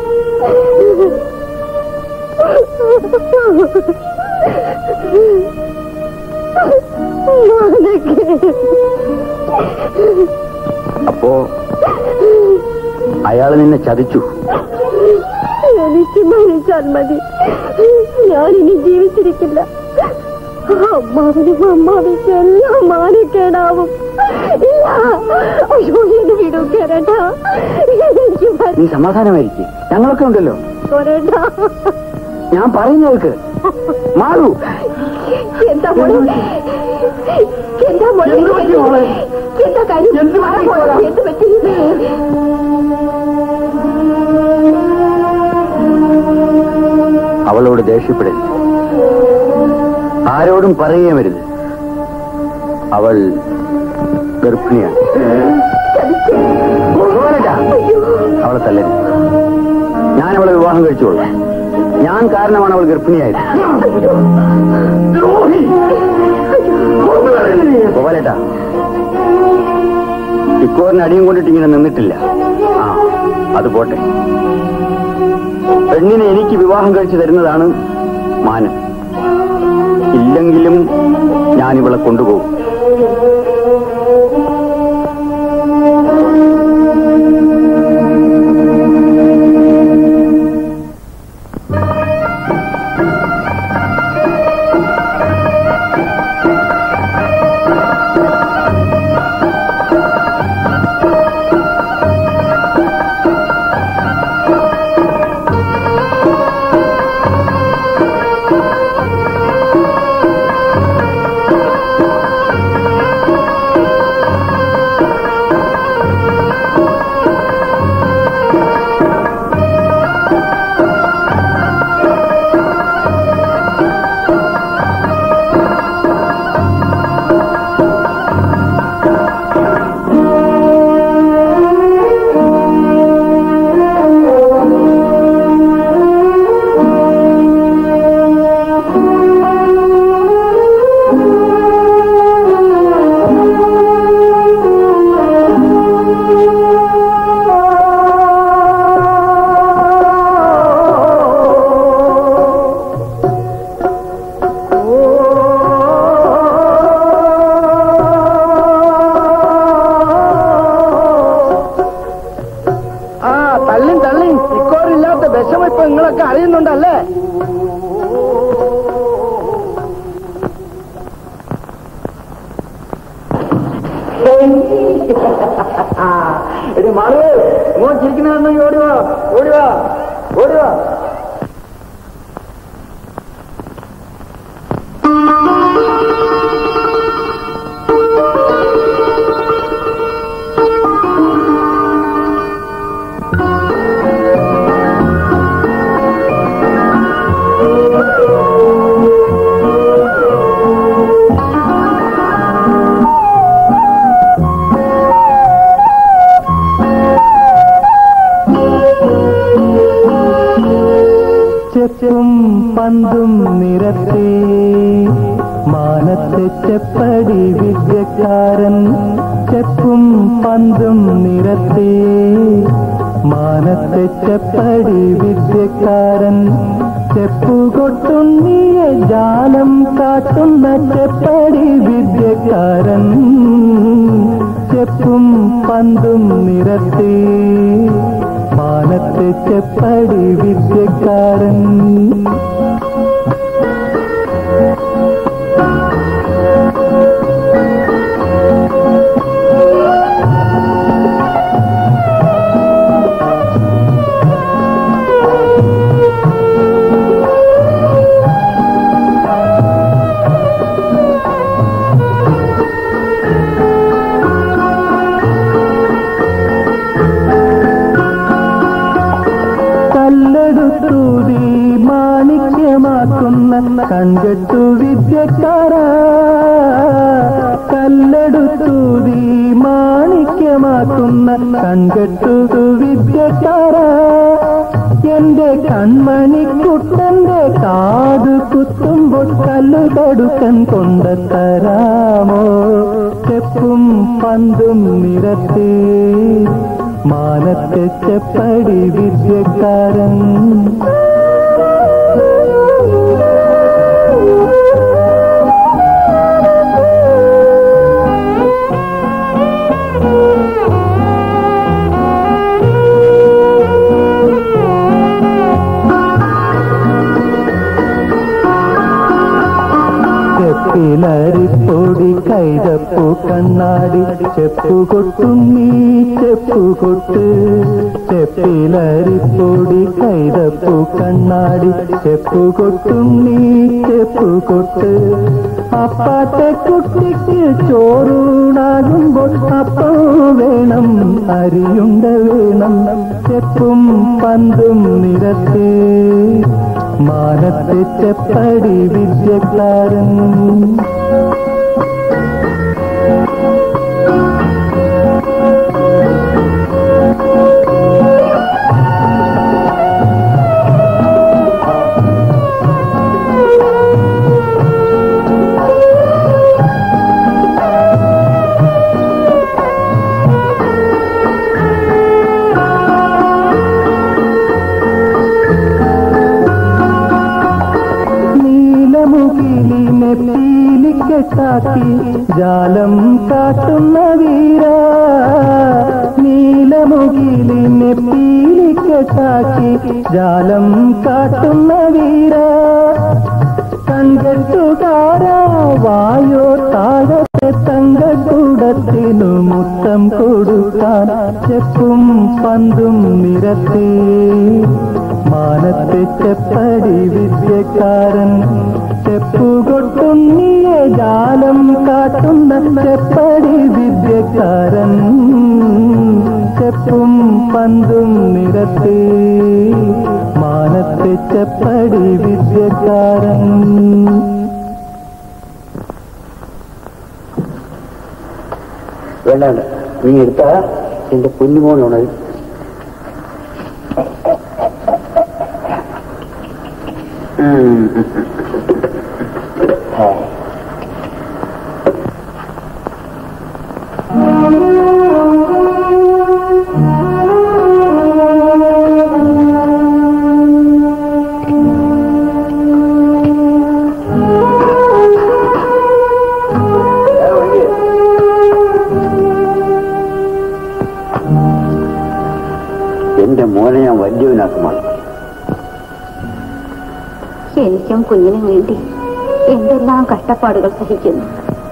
അപ്പോ അയാൾ നിന്നെ ചതിച്ചു എനിക്ക് മരിച്ചാൽ മതി ഞാനിനി ജീവിച്ചിരിക്കില്ല അമ്മാവിനും അമ്മാവിക്കും എല്ലാം മാനിക്കേടാവും ഇല്ല അയ്യോ എന്നെ വിടൂ കേരട്ടാ എനിക്ക് നീ സമാധാനമായിരിക്കും ഞങ്ങളൊക്കെ ഉണ്ടല്ലോ മരിക്കോരട്ടാ ഞാൻ പറയുന്നവർക്ക് മാറൂ എന്താ മോളെ എന്താ മോളെ എന്ത് പറ്റി മോളെ? എന്താ കാര്യം എന്ത് പറ്റി മോളെ? എന്ത് പറ്റി അവളോട് ദേഷ്യപ്പെടരുത് ആരോടും പറയുകയും വരുത് അവൾ ഗർഭിണിയാണ് ഗോപാലട്ടാ, അവളെ തല്ലരുത് ഞാൻ അവളെ വിവാഹം കഴിച്ചോളൂ ഞാൻ കാരണമാണ് അവൾ ഗർഭിണിയായത് ഗോപാലേട്ടാ ഇക്കോറിന് അടിയും കൊണ്ടിട്ട് ഇങ്ങനെ നിന്നിട്ടില്ല ആ അത് പോട്ടെ പെണ്ണിനെ എനിക്ക് വിവാഹം കഴിച്ചു തരുന്നതാണ് മാനം ഇല്ലെങ്കിലും ഞാനിവളെ കൊണ്ടുപോകും ആ തള്ളിയും തള്ളിയും ഇക്കോറില്ലാത്ത വിഷമം ഇപ്പൊ നിങ്ങളൊക്കെ അറിയുന്നുണ്ടല്ലേ എടി മാളു മോൻ ചിരിക്കുന്ന ഓടിവാ ഓടിവാ ഓടിവാ ചെപ്പും പന്തും നിരത്തി മാനത്തെ ചെപ്പടി വിദ്യക്കാരൻ ചെപ്പും പന്തും നിരത്തി മാനത്തെ ചെപ്പടി വിദ്യക്കാരൻ ചെപ്പുകൊട്ടുണ്ണിയ ജാലം കാട്ടുന്ന ചെപ്പടി വിദ്യക്കാരൻ ചെപ്പും പന്തും നിരത്തി മാനത്തെ ചെപ്പടി വിദ്യക്കാരൻ കല്ലെടുത്തൂതി മാണിക്യമാക്കുന്ന കൺകെട്ടു വിദ്യക്കാര കല്ലെടുത്തൂതി മാണിക്യമാക്കുന്ന കൺകെട്ടു വിദ്യക്കാര എന്റെ കൺമണിക്കുട്ടന്റെ കാത് കുത്തുമ്പോൾ കല്ലു കടുക്കൻ കൊണ്ട് തരാമോ ചെപ്പും പന്തും നിരത്തി മാനത്തെ ചെപ്പടി വിദ്യക്കാരൻ ചെപ്പിലരിപ്പൊടി കൈതപ്പു കണ്ണാടി ചെപ്പുകൊട്ടുണ്ണി ചെപ്പുകൊട്ട് ചെപ്പിലരിപ്പൊടി കൈതപ്പു കണ്ണാടി ചെപ്പുകൊട്ടുണ്ണി ചെപ്പുകൊട്ട് അപ്പാത്തെ കുട്ടിക്ക് ചോറൂണാകുമ്പോൾ അപ്പം വേണം അരിയുണ്ട വേണം ചെപ്പും പന്തും നിരത്തി മാനത്തെ ചെപ്പടി വിദ്യക്കാരൻ നീലമുകിലിനെ പീലിക്കെട്ടാക്കി ജാലം കാട്ടുന്ന വീര നീലമുകിലിനെ പീലിക്കെട്ടാക്കി ജാലം കാട്ടുന്ന വീര കൺകെട്ടുകാരാ വായോ താഴത്തെ തങ്കക്കൂടത്തിനു മുത്തം കൊടുക്കാൻ ചെപ്പും പന്തും നിരത്തി മാനത്തെ ചെപ്പടി വിദ്യക്കാരൻ ചെപ്പുകൊട്ടുണ്ണിയ ജാലം കാട്ടുന്ന ചെപ്പടി വിദ്യക്കാരൻ ചെപ്പും പന്തും നിരത്തി മാനത്തെ ചെപ്പടി വിദ്യക്കാരൻ വേണ്ട വേണ്ട നീ എടുത്ത എന്റെ കുഞ്ഞുമോനാണ് എന്റെ മോനെ ഞാൻ വലിയവനാക്കുമാണ് എനിക്കും കുഞ്ഞിനും വേണ്ടി എന്തെല്ലാം കഷ്ടപ്പാടുകൾ സഹിക്കുന്നു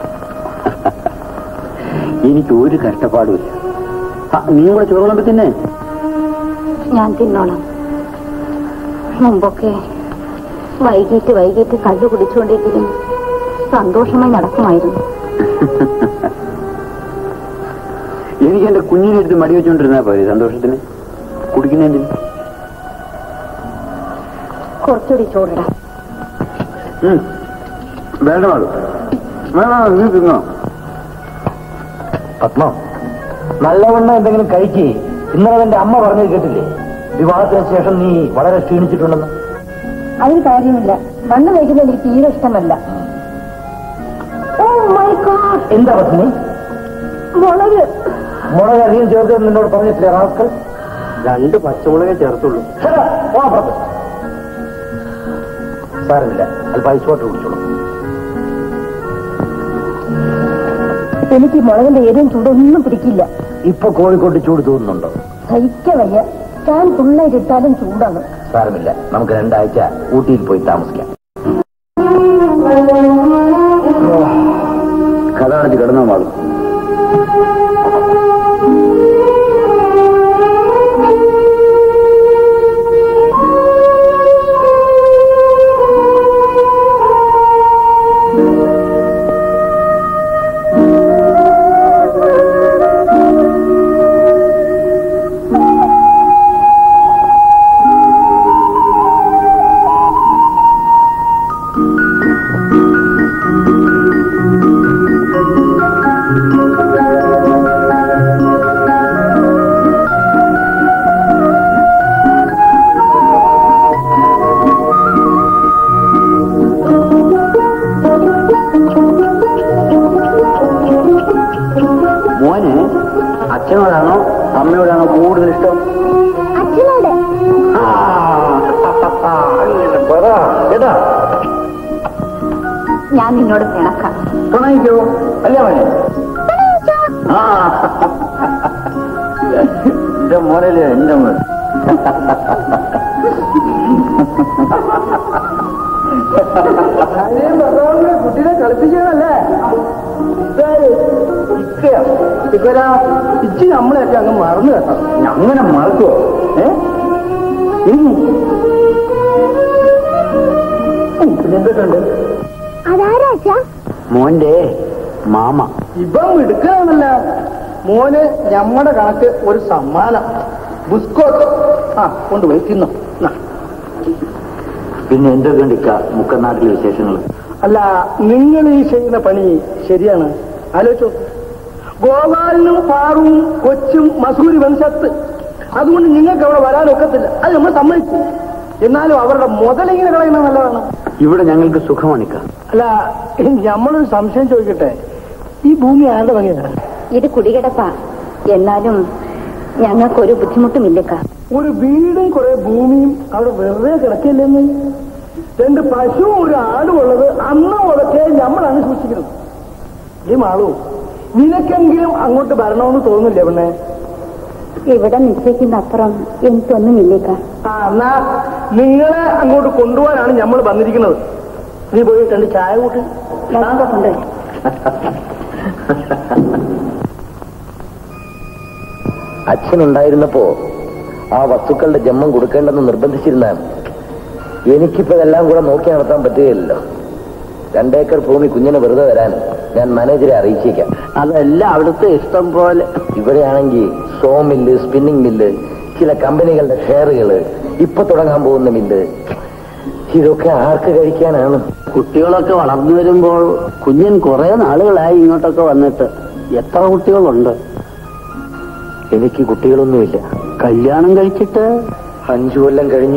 എനിക്ക് ഒരു കഷ്ടപ്പാടുമില്ല ആ, നീ കൂടെ ചോറുള്ളപ്പോ തന്നെ ഞാൻ തിന്നോളാം മുമ്പൊക്കെ വൈകിട്ട് വൈകിട്ട് കള്ളു കുടിച്ചുകൊണ്ടെങ്കിലും സന്തോഷമായി നടക്കുമായിരുന്നു എനിക്ക് എന്റെ കുഞ്ഞിനെ എടുത്ത് മടി വെച്ചുകൊണ്ടിരുന്നാ പോരെ സന്തോഷത്തിന് കുടിക്കുന്നതിന് കുറച്ചുകൂടി ചോറിടാം ഉം. വേണ്ട മാളു വേണോ നീ തിന്നോ പത്മ നല്ലവണ്ണം എന്തെങ്കിലും കഴിക്ക് ഇന്നലെ എന്റെ അമ്മ പറഞ്ഞത് കേട്ടില്ലേ വിവാഹത്തിന് ശേഷം നീ വളരെ ക്ഷീണിച്ചിട്ടുണ്ടെന്ന് അതിന് കാര്യമില്ല മണ്ണ് കഴിക്കുന്നത് എനിക്ക് തീരെ ഇഷ്ടമല്ല ഓ മൈ ഗോഡ് എന്താ പത്നി മുളക് മുളക് അധികം ചേർത്ത് നിന്നോട് പറഞ്ഞിട്ടില്ല റാസ്കൽ രണ്ട് പച്ചമുളകേ ചേർത്തുള്ളൂ സാരമില്ല അല്പം ഐസോട്ട് കുടിച്ചോളൂ എനിക്ക് മുളകിന്റെ ഏതും ചൂടൊന്നും പിടിക്കില്ല ഇപ്പൊ കോഴിക്കോട്ട് ചൂട് തോന്നുന്നുണ്ടോ സഹിക്ക വയ്യ ഞാൻ ഫുള്ളായിട്ടിട്ടാലും ചൂടാണ് സാരമില്ല നമുക്ക് രണ്ടാഴ്ച ഊട്ടിയിൽ പോയി താമസിക്കാം കഥ അടച്ച് കിടന്നോ മാളു മോന് അച്ഛനോടാണോ അമ്മയോടാണോ കൂടുതൽ ഇഷ്ടം അച്ഛനോട് കേട്ടാ ഞാൻ നിന്നോട് പിണക്കാം തുണയിക്കോ അല്ലേ മോനെ ആ എന്റെ മോനല്ലേ എന്റെ മോൻ കുട്ടിനെ കളിപ്പിക്കണല്ലേ ഇച്ചി നമ്മളെയൊക്കെ അങ്ങ് മറന്നു കേട്ടോ അങ്ങനെ മറക്കോ ഏ എന്തൊക്കെയുണ്ട് അതാരാ അച്ഛാ മോന്റെ മാമ ഇപ്പം എടുക്കാണല്ല മോന് ഞമ്മടെ കണക്ക് ഒരു സമ്മാനം ബുസ്കോട്ട് ആ കൊണ്ടുപോയി തിന്നു നാ. പിന്നെ എന്തൊക്കെയുണ്ട് ഇക്ക മുക്കനാട്ടിലെ വിശേഷങ്ങൾ അല്ല നിങ്ങൾ ഈ ചെയ്യുന്ന പണി ശരിയാണ് ആലോചിച്ചു ഗോപാലിനും പാറും കൊച്ചും മസൂരി വംശത്ത് അതുകൊണ്ട് നിങ്ങൾക്ക് അവിടെ വരാൻ ഒക്കത്തില്ല അത് നമ്മൾ സമ്മതിച്ചു എന്നാലും അവരുടെ മുതലിങ്ങനെ കളയുന്നത് നല്ലതാണ് ഇവിടെ ഞങ്ങൾക്ക് സുഖമാണിക്ക അല്ല നമ്മളൊരു സംശയം ചോദിക്കട്ടെ ഈ ഭൂമി ആരുടെ വകയാണ് ഇത് കുടികിടപ്പാ എന്നാലും ഞങ്ങൾക്കൊരു ബുദ്ധിമുട്ടുമില്ലക്ക ഒരു വീടും കുറെ ഭൂമിയും അവിടെ വെറുതെ കിടക്കില്ലെന്ന് രണ്ട് പശുവും ഒരു ആടും ഉള്ളത് അന്ന് മുതലേ നമ്മളാണ് സൂക്ഷിക്കുന്നത് ഈ മാളു നിനക്കെങ്കിലും അങ്ങോട്ട് വരണമെന്ന് തോന്നില്ലേ പെണ്ണെ ഇവിടെ നിശ്ചയിക്കുന്ന അപ്പുറം എനിക്കൊന്നുമില്ലേക്ക ആ എന്നാ നിങ്ങളെ അങ്ങോട്ട് കൊണ്ടുപോകാനാണ് നമ്മൾ വന്നിരിക്കുന്നത് നീ പോയി രണ്ട് ചായ കൂട്ടി ഞാനൊക്കെ കൊണ്ടുവരാം അച്ഛനുണ്ടായിരുന്നപ്പോ ആ വസ്തുക്കളുടെ ജന്മം കൊടുക്കേണ്ടെന്ന് നിർബന്ധിച്ചിരുന്നാണ് എനിക്കിപ്പോ ഇതെല്ലാം കൂടെ നോക്കി നടത്താൻ പറ്റുകയില്ലല്ലോ രണ്ടേക്കർ ഭൂമി കുഞ്ഞിന് വെറുതെ വരാൻ ഞാൻ മാനേജരെ അറിയിച്ചേക്കാം അതെല്ലാം അവിടുത്തെ ഇഷ്ടം പോലെ ഇവിടെയാണെങ്കിൽ സോ മില്ല് സ്പിന്നിങ് മില്ല് ചില കമ്പനികളുടെ ഷെയറുകള് ഇപ്പൊ തുടങ്ങാൻ പോകുന്ന മില്ല് ഇതൊക്കെ ആർക്ക് കഴിക്കാനാണ് കുട്ടികളൊക്കെ വളർന്നു വരുമ്പോൾ കുഞ്ഞൻ കുറെ നാളുകളായി ഇങ്ങോട്ടൊക്കെ വന്നിട്ട് എത്ര കുട്ടികളുണ്ട് എനിക്ക് കുട്ടികളൊന്നുമില്ല കല്യാണം കഴിച്ചിട്ട് അഞ്ചു കൊല്ലം കഴിഞ്ഞു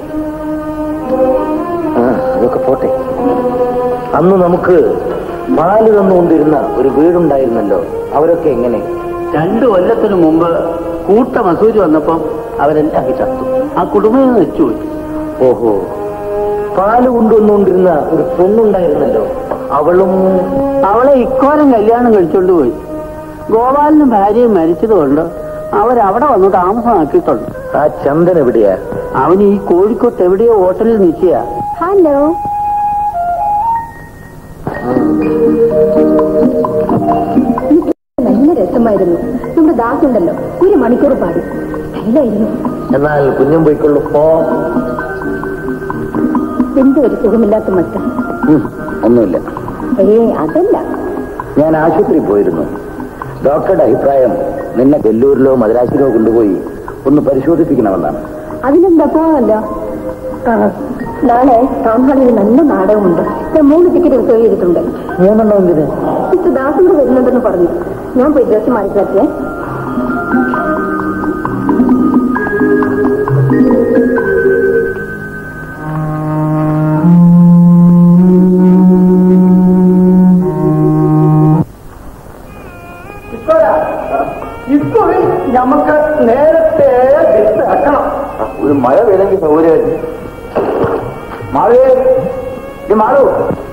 ആ അതൊക്കെ പോട്ടെ അന്ന് നമുക്ക് പാല് തന്നുകൊണ്ടിരുന്ന ഒരു വീടുണ്ടായിരുന്നല്ലോ അവരൊക്കെ എങ്ങനെ രണ്ടു കൊല്ലത്തിനു മുമ്പ് കൂട്ട മസൂരി വന്നപ്പം അവരെല്ലാം ചത്തു ആ കുടുംബം വെച്ചുപോയി ഓഹോ പാല് കൊണ്ടുവന്നുകൊണ്ടിരുന്ന ഒരു പെണ്ണുണ്ടായിരുന്നല്ലോ അവളും അവളെ ഇക്കോലം കല്യാണം കഴിച്ചോണ്ട് പോയി ഗോപാലിനും ഭാര്യയും മരിച്ചതുകൊണ്ട് അവരവിടെ വന്ന് താമസമാക്കിയിട്ടുണ്ട് ആ ചന്ദൻ എവിടെയാ അവൻ ഈ കോഴിക്കോട്ട് എവിടെയോ ഹോട്ടലിൽ നിൽക്കുക ഹലോ നല്ല രസമായിരുന്നു നമ്മുടെ ദാസുണ്ടല്ലോ ഒരു മണിക്കൂർ പാടി സ്റ്റൈലായിരുന്നു എന്നാൽ കുഞ്ഞും പോയിക്കൊള്ളു പോ എന്തോ ഒരു സുഖമില്ലാത്ത മട്ട ഉം, ഒന്നുമില്ല ഏ അതല്ല ഞാൻ ആശുപത്രിയിൽ പോയിരുന്നു ഡോക്ടറുടെ അഭിപ്രായം നിന്നെ വെല്ലൂരിലോ മദ്രാസിലോ കൊണ്ടുപോയി ഒന്ന് പരിശോധിപ്പിക്കണമെന്നാണ് അതിനെന്താ പോവാമല്ലോ ആ, നാളെ ടൗൺ ഹാളിൽ നല്ല നാടകമുണ്ട് ഞാൻ മൂന്ന് ടിക്കറ്റ് റിസർവ് ചെയ്തിട്ടുണ്ട് മൂന്നെണ്ണം എന്തിന് മിസ്റ്റർ ദാസും കൂടെ വരുന്നുണ്ടെന്ന് പറഞ്ഞു ഞാൻ പോയി ഡ്രസ് മാറ്റിക്കാറ്റേ ഇക്കുറി നമുക്ക് നേരത്തെ വിത്ത് ഇറക്കണം ഒരു മഴ പെയ്തെങ്കിൽ സൗകര്യമായിരുന്നു മാളേ ഇത് മാളൂ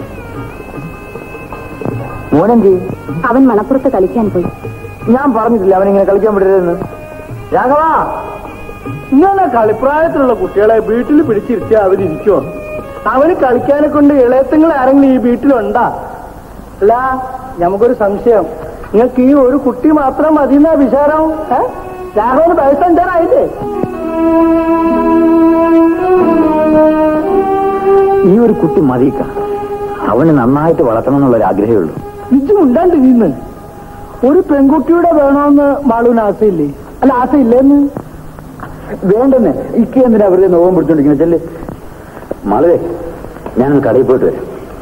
മോനെന്തി അവൻ മണപ്പുറത്ത് കളിക്കാൻ പോയി ഞാൻ പറഞ്ഞിട്ടില്ല അവനിങ്ങനെ കളിക്കാൻ വിടരുതെന്ന് രാഘവ ഇങ്ങനെ കളിപ്രായത്തിലുള്ള കുട്ടികളെ വീട്ടിൽ പിടിച്ചിരുത്തിയാൽ അവരിയ്ക്കുമോ അവന് കളിക്കാനെ കൊണ്ട് ഇളയത്തുങ്ങൾ ആരെങ്കിലും ഈ വീട്ടിലുണ്ടാ അല്ല നമുക്കൊരു സംശയം നിങ്ങൾക്ക് ഈ ഒരു കുട്ടി മാത്രം മതി എന്നാ വിചാരം ഏ? രാഘവന് വയസ്സഞ്ചാറായില്ലേ ഈ ഒരു കുട്ടി മതിക്ക അവന് നന്നായിട്ട് വളർത്തണം എന്നുള്ള ഒരു ആഗ്രഹമേ ഉള്ളൂ ഇജ്ജും ഉണ്ടാണ്ട് നിന്ന് ഒരു പെൺകുട്ടിയുടെ വേണമെന്ന് മാളൂന് ആശയില്ലേ അല്ല ആശയില്ലേന്ന് വേണ്ടെന്ന് ഇക്ക എന്തിനാ വെറുതെ നോവം പിടിച്ചോണ്ടിരിക്കുന്നത് ചെല്ല് മാളവേ ഞാൻ കടയിൽ പോയിട്ട് വരാം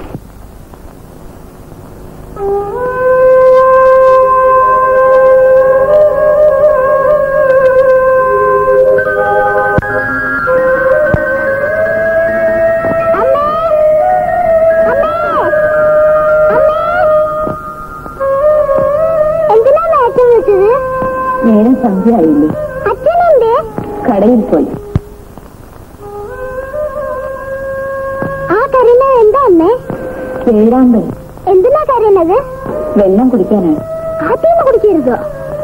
എന്തിനാ മാറ്റം വെച്ചത് നേരം സന്ധ്യയായില്ലേ അച്ഛനെന്തേ കടയിൽ പോയി ആ കരയുന്നത് എന്താ അമ്മേ വേഴാമ്പൽ എന്തിനാ കരയുന്നത് വെള്ളം കുടിക്കാനാണ് ആദ്യം കുടിക്കരുതോ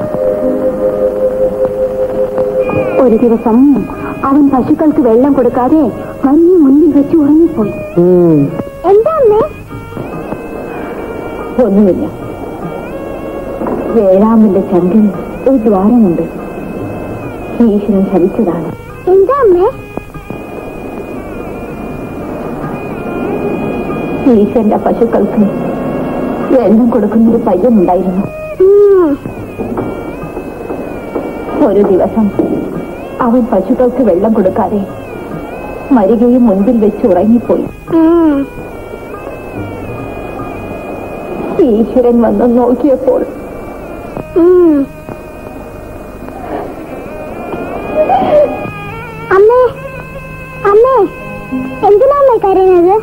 ഒരു ദിവസം അവൻ പശുക്കൾക്ക് വെള്ളം കൊടുക്കാതെ മഞ്ഞ് മുന്നിൽ വെച്ച് ഉറങ്ങിപ്പോയി എന്താ അമ്മേ ഒന്നുമില്ല വേഴാമ്പലിന്റെ ചങ്കിന് ഒരു ദ്വാരമുണ്ട് ഈശ്വരൻ ശപിച്ചതാണ് എന്താ അമ്മേ ഈശ്വരന്റെ പശുക്കൾക്ക് വെള്ളം കൊടുക്കുന്ന ഒരു പയ്യനുണ്ടായിരുന്നു ഒരു ദിവസം അവൻ പശുക്കൾക്ക് വെള്ളം കൊടുക്കാതെ മരികയും മുൻപിൽ വെച്ച് ഉറങ്ങിപ്പോയി ഈശ്വരൻ വന്ന് നോക്കിയപ്പോൾ അമ്മേ അമ്മേ എന്തിനാ അമ്മേ കരയുന്നത്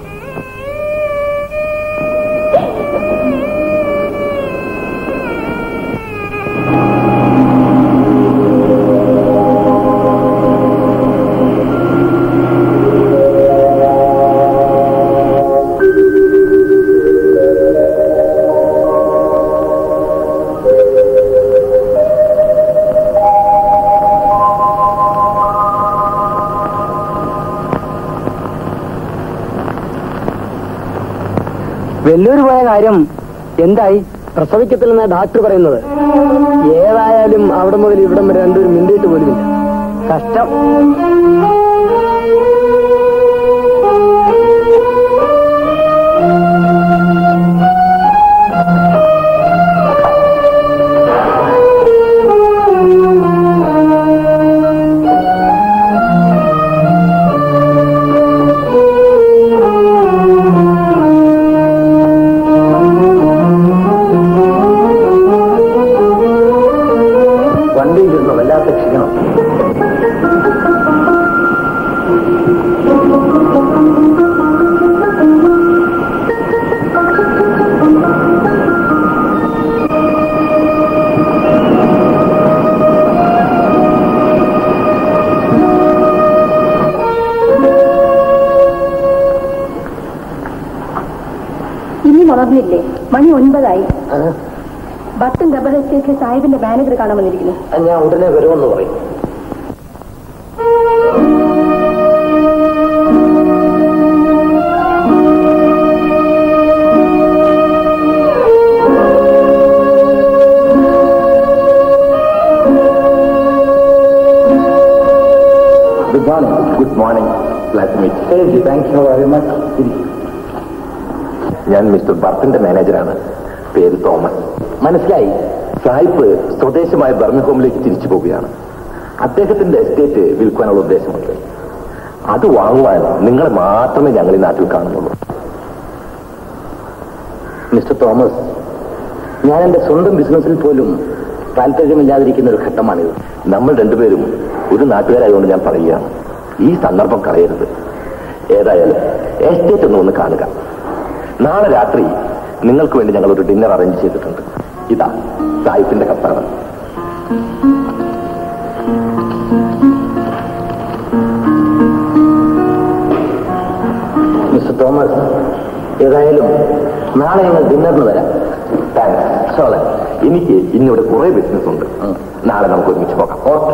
വെല്ലൂർ പോയ കാര്യം എന്തായി പ്രസവിക്കത്തില്ലെന്ന ഡാക്ടർ പറയുന്നത് ഏതായാലും അവിടെ മുതൽ ഇവിടം വരെ രണ്ടൊരു മിണ്ടിയിട്ട് പോലുമില്ല കഷ്ടം വണ്ടിയിൽ ഇരുന്ന് വല്ലാത്ത ക്ഷീണം ഇനി വളർന്നില്ലേ മണി ഒൻപതായി ബത്തും ഡബിൾ എസ്റ്റേറ്റിലെ സാഹിബിന്റെ മാനേജർ കാണാൻ വന്നിരിക്കുന്നു ഞാൻ ഉടനെ വരുമെന്ന് പറയും good morning good morning classmate thank you very much ഞാൻ മിസ്റ്റർ ഭർത്തിന്റെ മാനേജറാണ് പേര് തോമസ് മനസ്സിലായി സായിപ്പ് സ്വദേശമായ ബർമിഹോമിലേക്ക് തിരിച്ചു പോവുകയാണ് അദ്ദേഹത്തിന്റെ എസ്റ്റേറ്റ് വിൽക്കാനുള്ള ഉദ്ദേശമുണ്ട് അത് വാങ്ങുവാൻ നിങ്ങളെ മാത്രമേ ഞങ്ങൾ ഈ നാട്ടിൽ കാണുന്നുള്ളൂ മിസ്റ്റർ തോമസ് ഞാൻ എന്റെ സ്വന്തം ബിസിനസ്സിൽ പോലും താല്പര്യമില്ലാതിരിക്കുന്ന ഒരു ഘട്ടമാണിത് നമ്മൾ രണ്ടുപേരും ഒരു നാട്ടുകാരായതുകൊണ്ട് ഞാൻ പറയുകയാണ് ഈ സന്ദർഭം കളയരുത് ഏതായാലും എസ്റ്റേറ്റ് ഒന്ന് ഒന്ന് കാണുക നാളെ രാത്രി നിങ്ങൾക്ക് വേണ്ടി ഞങ്ങൾ ഒരു ഡിന്നർ അറേഞ്ച് ചെയ്തിട്ടുണ്ട് ഇതാ സായിപ്പിന്റെ കത്താണ് മിസ്റ്റർ തോമസ് ഏതായാലും നാളെ ഞങ്ങൾ ഡിന്നറിന് വരാം താങ്ക്സ് സോളൻ എനിക്ക് ഇന്നിവിടെ കുറെ ബിസിനസ് ഉണ്ട് നാളെ നമുക്ക് ഒരുമിച്ച് പോകാം ഓക്കെ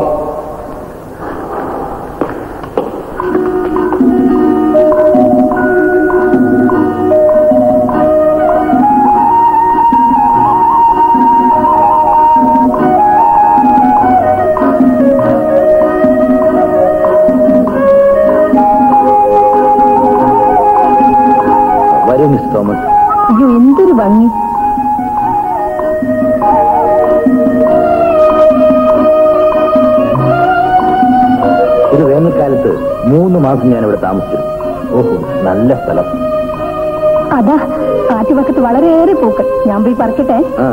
വരൂ മിസ് തോമസ് അയ്യോ എന്തൊരു ഭംഗി ഒരു വേനൽക്കാലത്ത് മൂന്ന് മാസം ഞാൻ ഇവിടെ താമസിച്ചു ഓഹോ നല്ല സ്ഥലം അതാ കാറ്റുവക്കത്ത് വളരെയേറെ പൂക്കൾ ഞാൻ പോയി പറിക്കട്ടെ ആ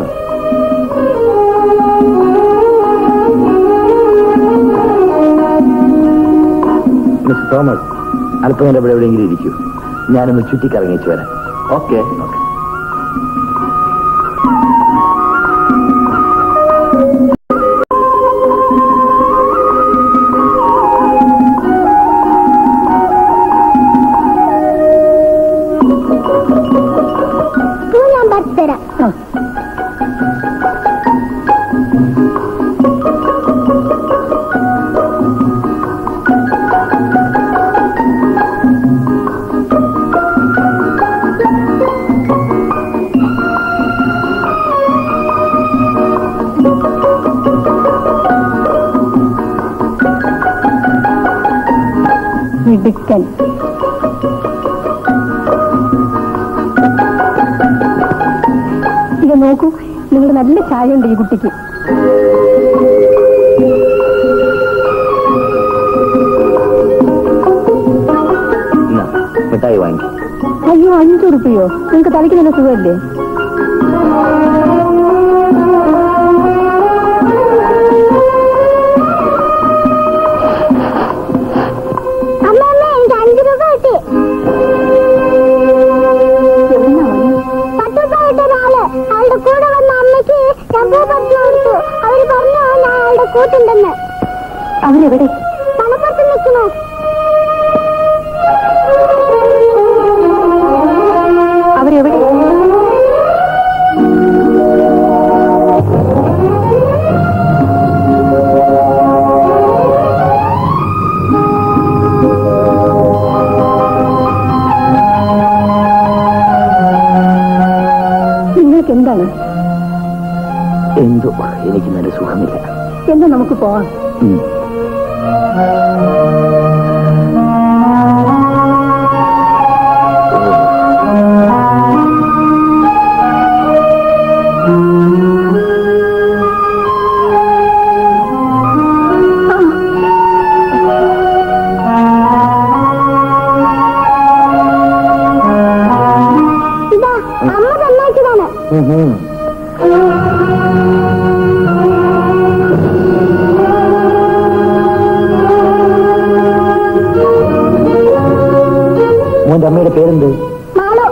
മിസ് തോമസ് അല്പനേരം ഇവിടെ എവിടെയെങ്കിലും ഇരിക്കൂ ഞാനൊന്ന് ചുറ്റിക്കറങ്ങിച്ചു വരാം ഓക്കെ പൂ ഞാൻ പത്തരാം മിടുക്കൻ ഇത് നോക്കൂ നിങ്ങൾ നല്ല ചായ ഉണ്ട് ഈ കുട്ടിക്ക് എന്നാ മിഠായി വാങ്ങി അയ്യോ അഞ്ചു റുപ്യോ നിങ്ങൾക്ക് തലയ്ക്ക് നല്ല സുഖമല്ലേ അമ്മ അമ്മ എനിക്ക് അഞ്ച് രൂപ കിട്ടി എവിടുന്നാ വന്നേ? പട്ടുപ്പായിട്ട് ഒരാള് അയാളുടെ കൂടെ വന്ന അമ്മയ്ക്ക് ഞാൻ പൂ പറിച്ചു കൊടുത്തു അവര് പറഞ്ഞു ഞാൻ അയാളുടെ കൂട്ടുണ്ടെന്ന് അവരെവിടെ തലപ്പുറത്ത് നിൽക്കണോ അവരെവിടെ നിങ്ങൾക്ക് എന്താണ് എന്തോ എനിക്ക് നല്ല സുഖമില്ല എന്താ നമുക്ക് പോവാം ഉം. ഇതാ അമ്മ തന്നയച്ചതാണ് ഉം ഉം. മോന്റെ അമ്മയുടെ പേരെന്ത് മാളു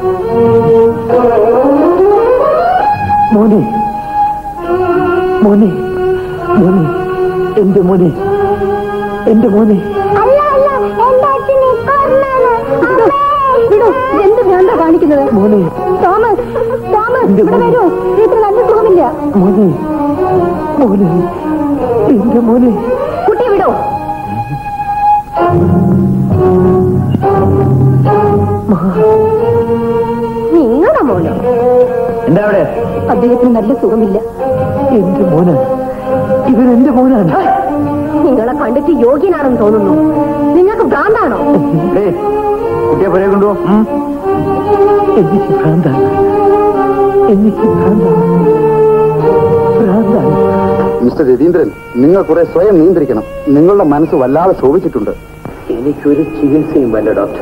മോനെ മോനെ മോനെ എന്റെ മോനെ എന്റെ മോനെ അല്ല അല്ല എന്റെ അച്ഛൻ ഇപ്പൊ വന്നാണ്. അമ്മേ. വിടൂ എന്ത് ഭ്രാന്താ കാണിക്കുന്നത് മോനെ തോമസ് തോമസ് എന്റെ ഇവിടെ മോനെ. വരൂ വീട്ടിൽ നല്ല സുഖമില്ല മോനെ മോനെ എന്റെ മോനെ കുട്ടിയെ വിടോ നിങ്ങളുടെ മോനോ എന്താ അവിടെ അദ്ദേഹത്തിന് നല്ല സുഖമില്ല എന്റെ മോനാണ് ഇവൻ എന്റെ മോനാണ് നിങ്ങളെ കണ്ടിട്ട് യോഗ്യനാണെന്ന് തോന്നുന്നു നിങ്ങൾക്ക് ഭ്രാന്താണോ ഏയ് കുട്ടിയെ പുരയെ കൊണ്ടുപോ ഉം. എനിക്ക് ഭ്രാന്താണ് എനിക്ക് ഭ്രാന്താണ് ഭ്രാന്താണ് മിസ്റ്റർ രവീന്ദ്രൻ നിങ്ങൾ കുറെ സ്വയം നിയന്ത്രിക്കണം നിങ്ങളുടെ മനസ്സ് വല്ലാതെ ശോഭിച്ചിട്ടുണ്ട് എനിക്കൊരു ചികിത്സയും വേണ്ട ഡോക്ടർ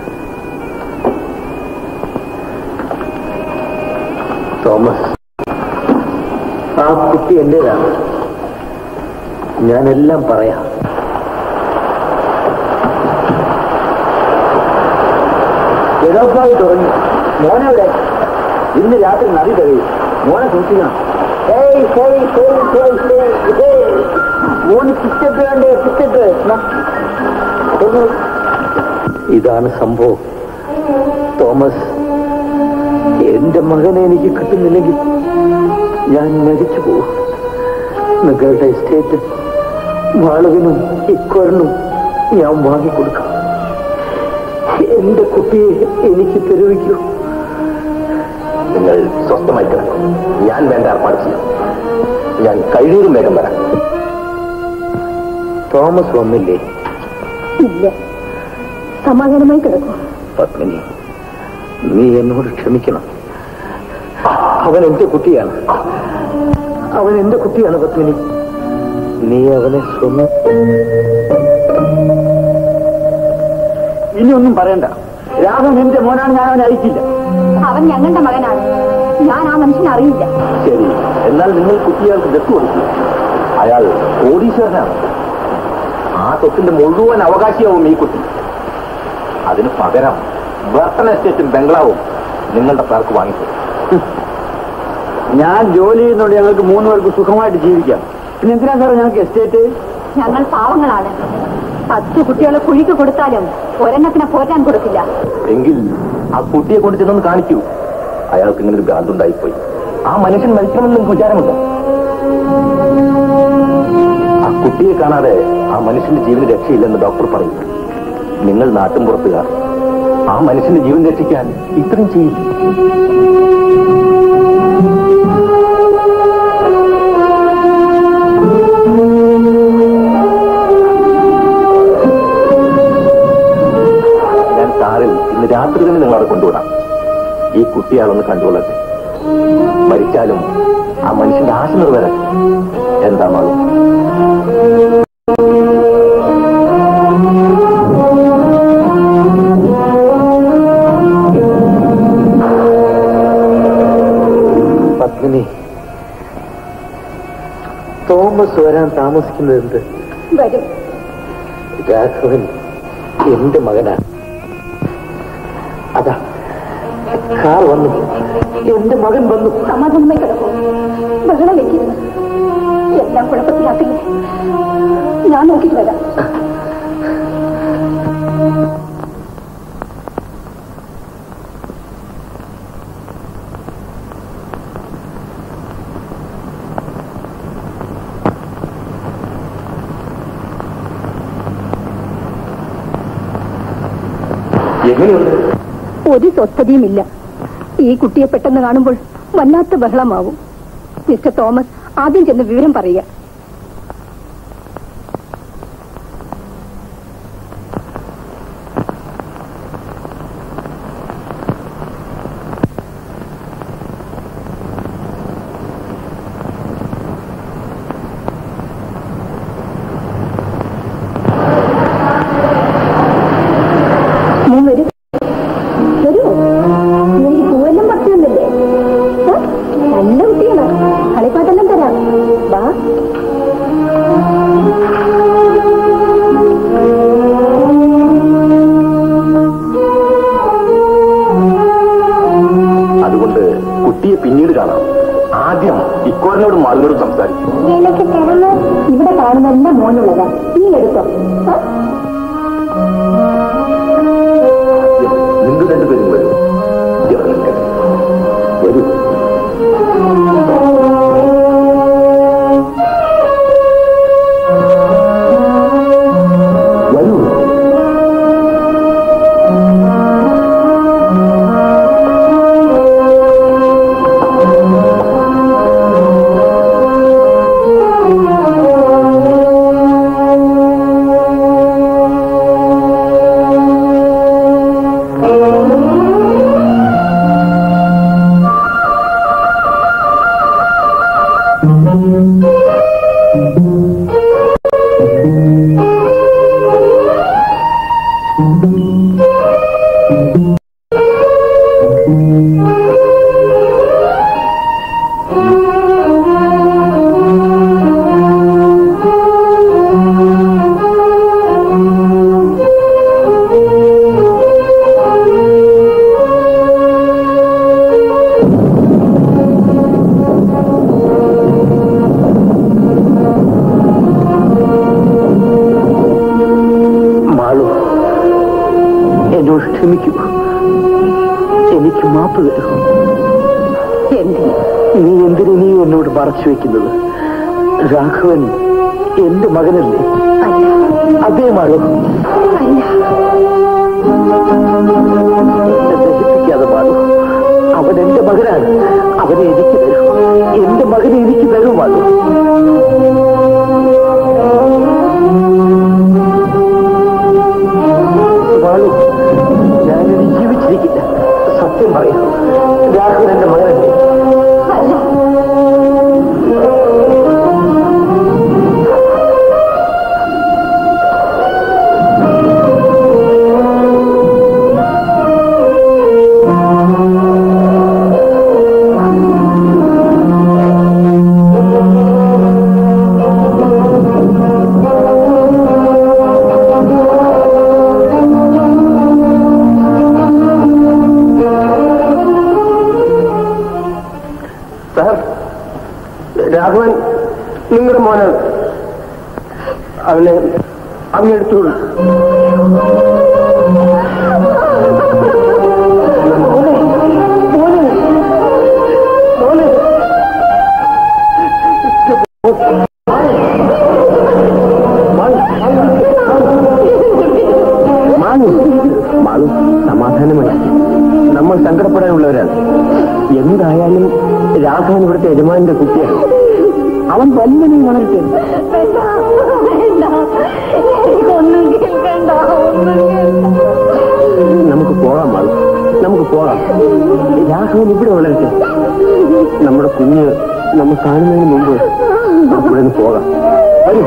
തോമസ് ആ കുട്ടി എന്റേതാണ് ഞാനെല്ലാം പറയാം എടോപ്പായി തുടങ്ങി മോനെവിടെ ഇന്ന് രാത്രി നദി കഴിയും മോനെ സൂക്ഷിക്കണം ഏയ് hey hey hey hey hey മോന് പിച്ചപ്പ് വേണ്ടേ പിച്ചപ്പ് ഇതാണ് സംഭവം തോമസ് എന്റെ മകനെ എനിക്ക് കിട്ടുന്നില്ലെങ്കിൽ ഞാൻ മരിച്ചു പോകും നിങ്ങളുടെ എസ്റ്റേറ്റ് വാളവിനും ഇക്കൊരനും ഞാൻ വാങ്ങിക്കൊടുക്കാം എന്റെ കുട്ടിയെ എനിക്ക് തെരുവിക്കൂ നിങ്ങൾ സ്വസ്ഥമായി കിടക്കും ഞാൻ വേണ്ട ഏർപ്പാട് ചെയ്യാം ഞാൻ കഴിയൂരും വേഗം വരാം തോമസ് വന്നില്ലേ ഇല്ല സമാധാനമായി കിടക്കും പത്മിനി നീ എന്നോട് ക്ഷമിക്കണം അവൻ എന്റെ കുട്ടിയാണ് അവൻ എന്റെ കുട്ടിയാണ് പത്മിനി നീ അവനെ സ്വന്തം ഇനി ഒന്നും പറയണ്ട രാഘവൻ എന്റെ മോനാണ് ഞാൻ അവനെ അയച്ചില്ല അവൻ ഞങ്ങളുടെ മകനാണ് ഞാൻ ആ മനുഷ്യനെ അറിയില്ല ശരി എന്നാൽ നിങ്ങൾ കുട്ടികൾക്ക് ദത്ത് കൊടുക്കും അയാൾ കോടീശ്വരനാണ് ആ സ്വത്തിന്റെ മുഴുവൻ അവകാശിയാവും ഈ കുട്ടി അതിന് പകരം ബർട്ടൺ എസ്റ്റേറ്റും ബംഗ്ലാവും നിങ്ങളുടെ പേർക്ക് വാങ്ങിക്കും ഞാൻ ജോലി ചെയ്യുന്നതുകൊണ്ട് ഞങ്ങൾക്ക് മൂന്ന് പേർക്ക് സുഖമായിട്ട് ജീവിക്കാം പിന്നെ എന്തിനാ സാറേ ഞങ്ങൾക്ക് എസ്റ്റേറ്റ് ഞങ്ങൾ പാവങ്ങളാണ് പത്ത് കുട്ടികളെ കുഴിക്ക് കൊടുത്താലും ഒരെണ്ണത്തിനെ പോറ്റാൻ കൊടുക്കില്ല എങ്കിൽ ആ കുട്ടിയെ കൊണ്ട് ചെന്നൊന്ന് കാണിക്കൂ അയാൾക്ക് ഇങ്ങനെ ഒരു ഭ്രാന്തുണ്ടായിപ്പോയി ആ മനുഷ്യൻ മരിക്കണമെന്ന് നിങ്ങൾക്ക് വിചാരമുണ്ടോ ആ കുട്ടിയെ കാണാതെ ആ മനുഷ്യന്റെ ജീവന് രക്ഷയില്ലെന്ന് ഡോക്ടർ പറയും നിങ്ങൾ നാട്ടിൻപുറത്തുകാർ ആ മനുഷ്യന്റെ ജീവൻ രക്ഷിക്കാൻ ഇത്രയും ചെയ്യില്ല ഞാൻ കാറിൽ ഇന്ന് രാത്രി തന്നെ നിങ്ങളവിടെ കൊണ്ടുവിടാം ഈ കുട്ടിയാളൊന്ന് കണ്ടുകൊള്ളട്ടെ മരിച്ചാലും ആ മനുഷ്യന്റെ ആശ നിറവേറട്ടെ എന്താ മാളും പത്മിനി തോമസ് വരാൻ താമസിക്കുന്നത് എന്ത് വരും രാഘവൻ എന്റെ മകനാണ് അതാ കാർ വന്നു എന്റെ മകൻ വന്നു സമാധാനമായി കിടക്കും ബഹളം വെക്കരുത് എല്ലാം കുഴപ്പത്തിലാക്കില്ലേ ഞാൻ നോക്കിയിട്ട് വരാം എങ്ങനെയുണ്ട് ഒരു സ്വസ്ഥതയുമില്ല ഈ കുട്ടിയെ പെട്ടെന്ന് കാണുമ്പോൾ വല്ലാത്ത ബഹളമാവും മിസ്റ്റർ തോമസ് ആദ്യം ചെന്ന് വിവരം പറയുക മോൻ വരൂ വരൂ എനിക്ക് പൂവെല്ലാം പറിച്ചൊന്നില്ലേ നല്ല കുട്ടിയാണ് കളിപ്പാട്ടെല്ലാം തരാം വാ അതുകൊണ്ട് കുട്ടിയെ പിന്നീട് കാണാം ആദ്യം ഇക്കോറിനോടും മാളുകളോടും സംസാരിക്കും എനിക്ക് തരുമോ ഇവിടെ കാണുന്നതെല്ലാം മോനുള്ളതാ നീ എടുത്തോ ആ? നിങ്ങൾ രണ്ടുപേരും വരൂ ഇറങ്ങിക്കട്ടെ. വരൂ വരൂ എന്നോട് ക്ഷമിക്കൂ എനിക്ക് മാപ്പ് തരൂ എന്തിന് നീ എന്തിനു നീ എന്നോട് മറച്ചു വെക്കുന്നത് രാഘവൻ എന്റെ മകനല്ലേ അല്ല അതേ മാളു അല്ല എന്നെ ദഹിപ്പിക്കാതെ മാളു അവൻ എന്റെ മകനാണ് അവനെ എനിക്ക് തരൂ എന്റെ മകനെ എനിക്ക് തരൂ മാളു മാളു ഞാനിനി ജീവിച്ചിരിക്കില്ല സത്യം പറയാം രാഘവൻ എന്റെ മകനല്ലേ സാർ രാഘവൻ നിങ്ങളുടെ മോനാണ് അവനെ അങ്ങെടുത്തോളൂ മാളു മാളു സമാധാനമായി നമ്മൾ സങ്കടപ്പെടാനുള്ളവരാണ് എന്തായാലും രാഘവൻ ഇവിടുത്തെ യജമാന്റെ കുട്ടിയാണ് അവൻ വല്ലതും വളരട്ടെ ഒന്നും കേൾക്കണ്ട ഒന്നും നമുക്ക് പോകാം മാളു നമുക്ക് പോകാം രാഘവൻ ഇവിടെ വളരട്ടെ നമ്മുടെ കുഞ്ഞ് നമ്മൾ കാണുന്നതിന് മുമ്പ് നമുക്ക് ഇവിടെ നിന്ന് പോകാം വരൂ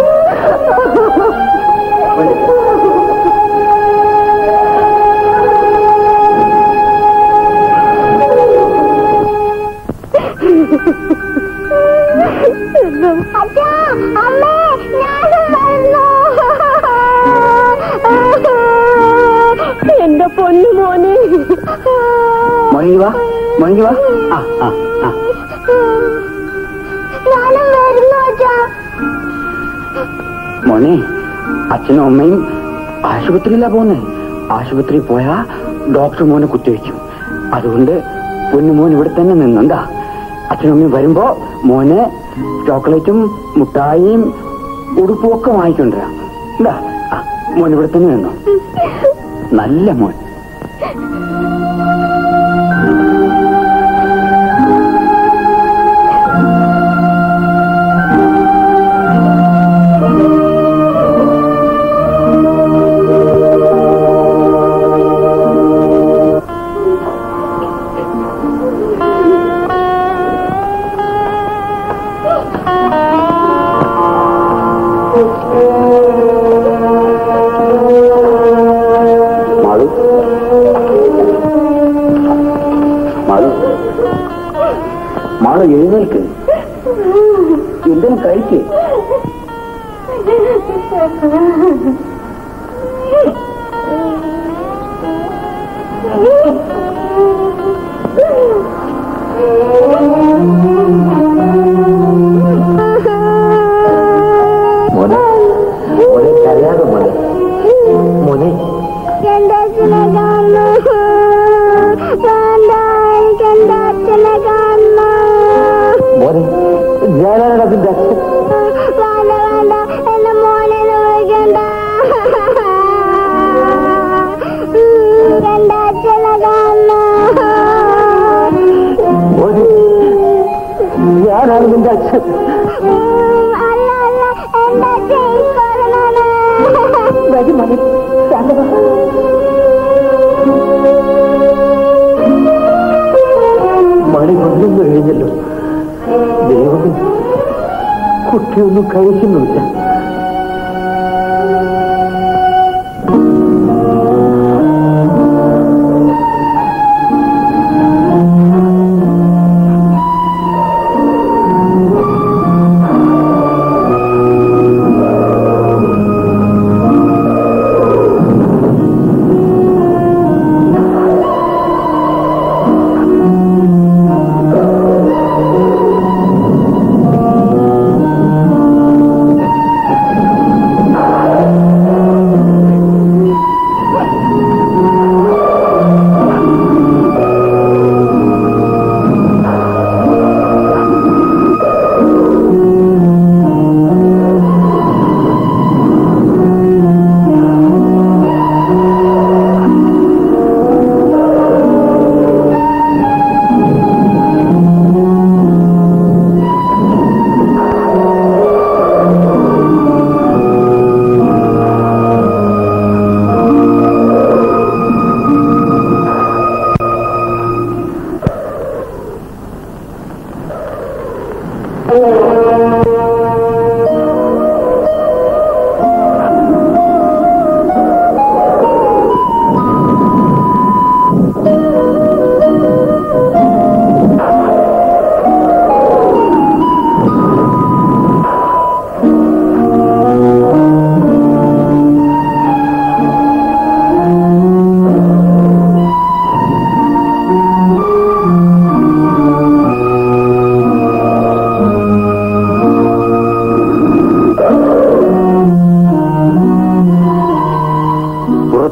അച്ഛാ അമ്മേ ഞാനും വരുന്നു എന്റെ പൊന്നു മോനെ മണി വാ മണി വാ ആ ആ ആ ഞാനും വരുന്നു അച്ഛാ മോനെ അച്ഛനും അമ്മയും ആശുപത്രിയിലാ പോന്നെ ആശുപത്രിയിൽ പോയാ ഡോക്ടർ മോനെ കുത്തിവെക്കും അതുകൊണ്ട് പൊന്നുമോൻ ഇവിടെ തന്നെ നിന്നുണ്ടാ അച്ഛനും അമ്മയും വരുമ്പോ മോനെ ചോക്ലേറ്റും മുട്ടായിയും ഉടുപ്പും ഒക്കെ വാങ്ങിക്കൊണ്ടുവരാം എന്താ ആ മോൻ ഇവിടെ തന്നെ നിന്നോ നല്ല മോൻ മാളു മാളു മാളു എഴുന്നേൽക്ക് എന്തിനും കഴിക്കേ മോനെ മോനെ കരയാതെ മോനെ മോനെ എന്റെ അച്ഛനെ കാണണം വേണ്ട എനിക്ക് എന്റെ അച്ഛനെ കാണണം മോനെ ഞാനാണ് അതിന്റെ അച്ഛൻ വേണ്ട വേണ്ട എന്റെ മോനെ വിളിക്കണ്ട എന്റെ അച്ഛനെ കാണണം മോനെ ഞാനാണ് നിന്റെ അച്ഛൻ അല്ല അല്ല എന്റെ അച്ഛൻ കൊല്ലണേ വരും മോനെ ശാന്തവാ മണി പതിനൊന്ന് കഴിഞ്ഞല്ലോ ദൈവമേ കുട്ടിയൊന്നും കഴിക്കുന്നുമില്ല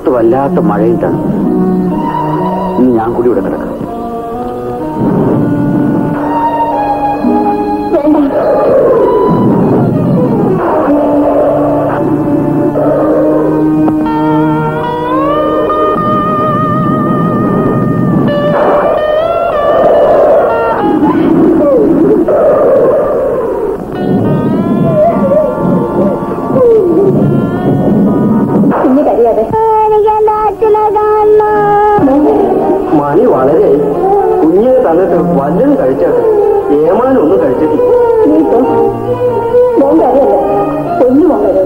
പുറത്ത് വല്ലാത്ത മഴയും തണുപ്പ് ഇന്ന് ഞാൻ കൂടി ഇവിടെ കിടക്കാം കുഞ്ഞു കഴിയാതെ എനിക്ക് എന്റെ അച്ഛനെ കാണണം മണി വളരെ കുഞ്ഞിനെ തന്നിട്ട് വല്ലതും കഴിച്ചാട്ടെ ഏമാനും ഒന്നും കഴിച്ചിട്ടില്ല നീ പോ മോൻ കരയല്ലേ കുഞ്ഞു മോൻ കരയോ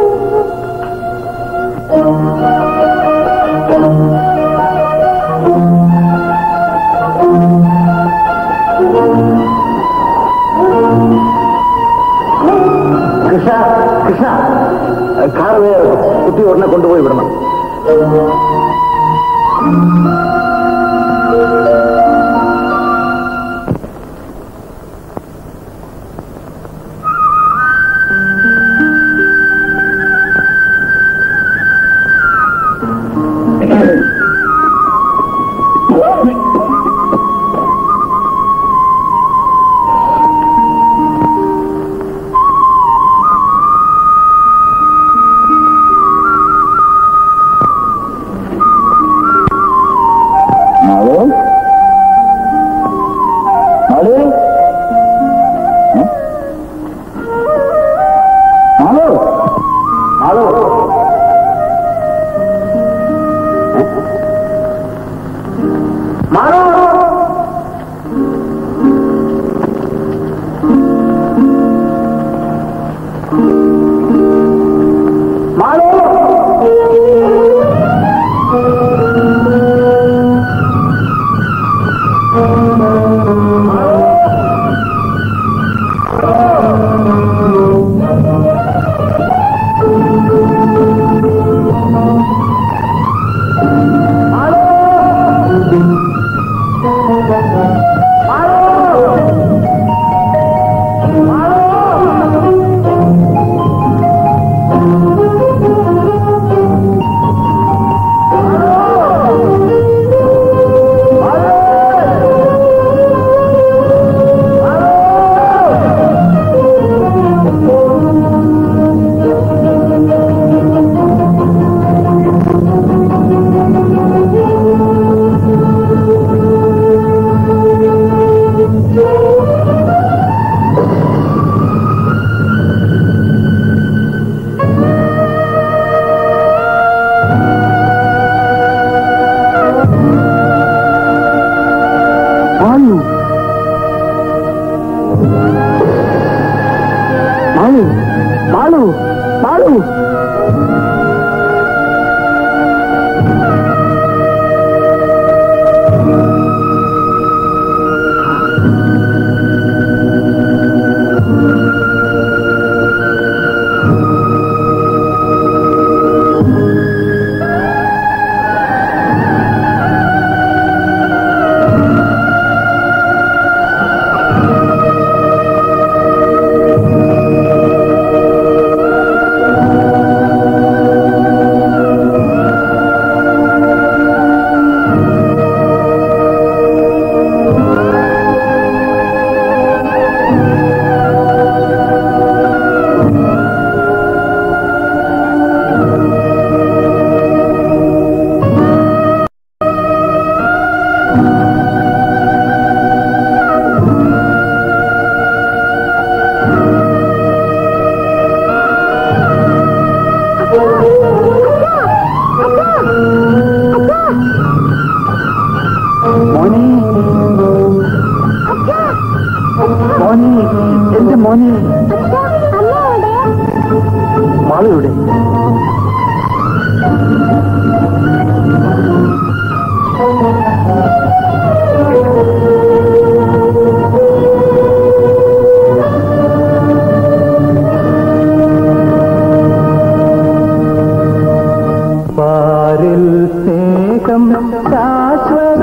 കൃഷ്ണ കൃഷ്ണ കാർ വേറെ കുട്ടി ഉടനെ കൊണ്ടുപോയി വിടണം മാളു മാളു ഉം? മാളു മാളു ഏ? മാളു മാളു മാളു മാളു മാളു മാളു മോനെ മോനെ എന്റെ മോനെ മാളയുടെ പാരിൽ സ്നേഹം ശാശ്വത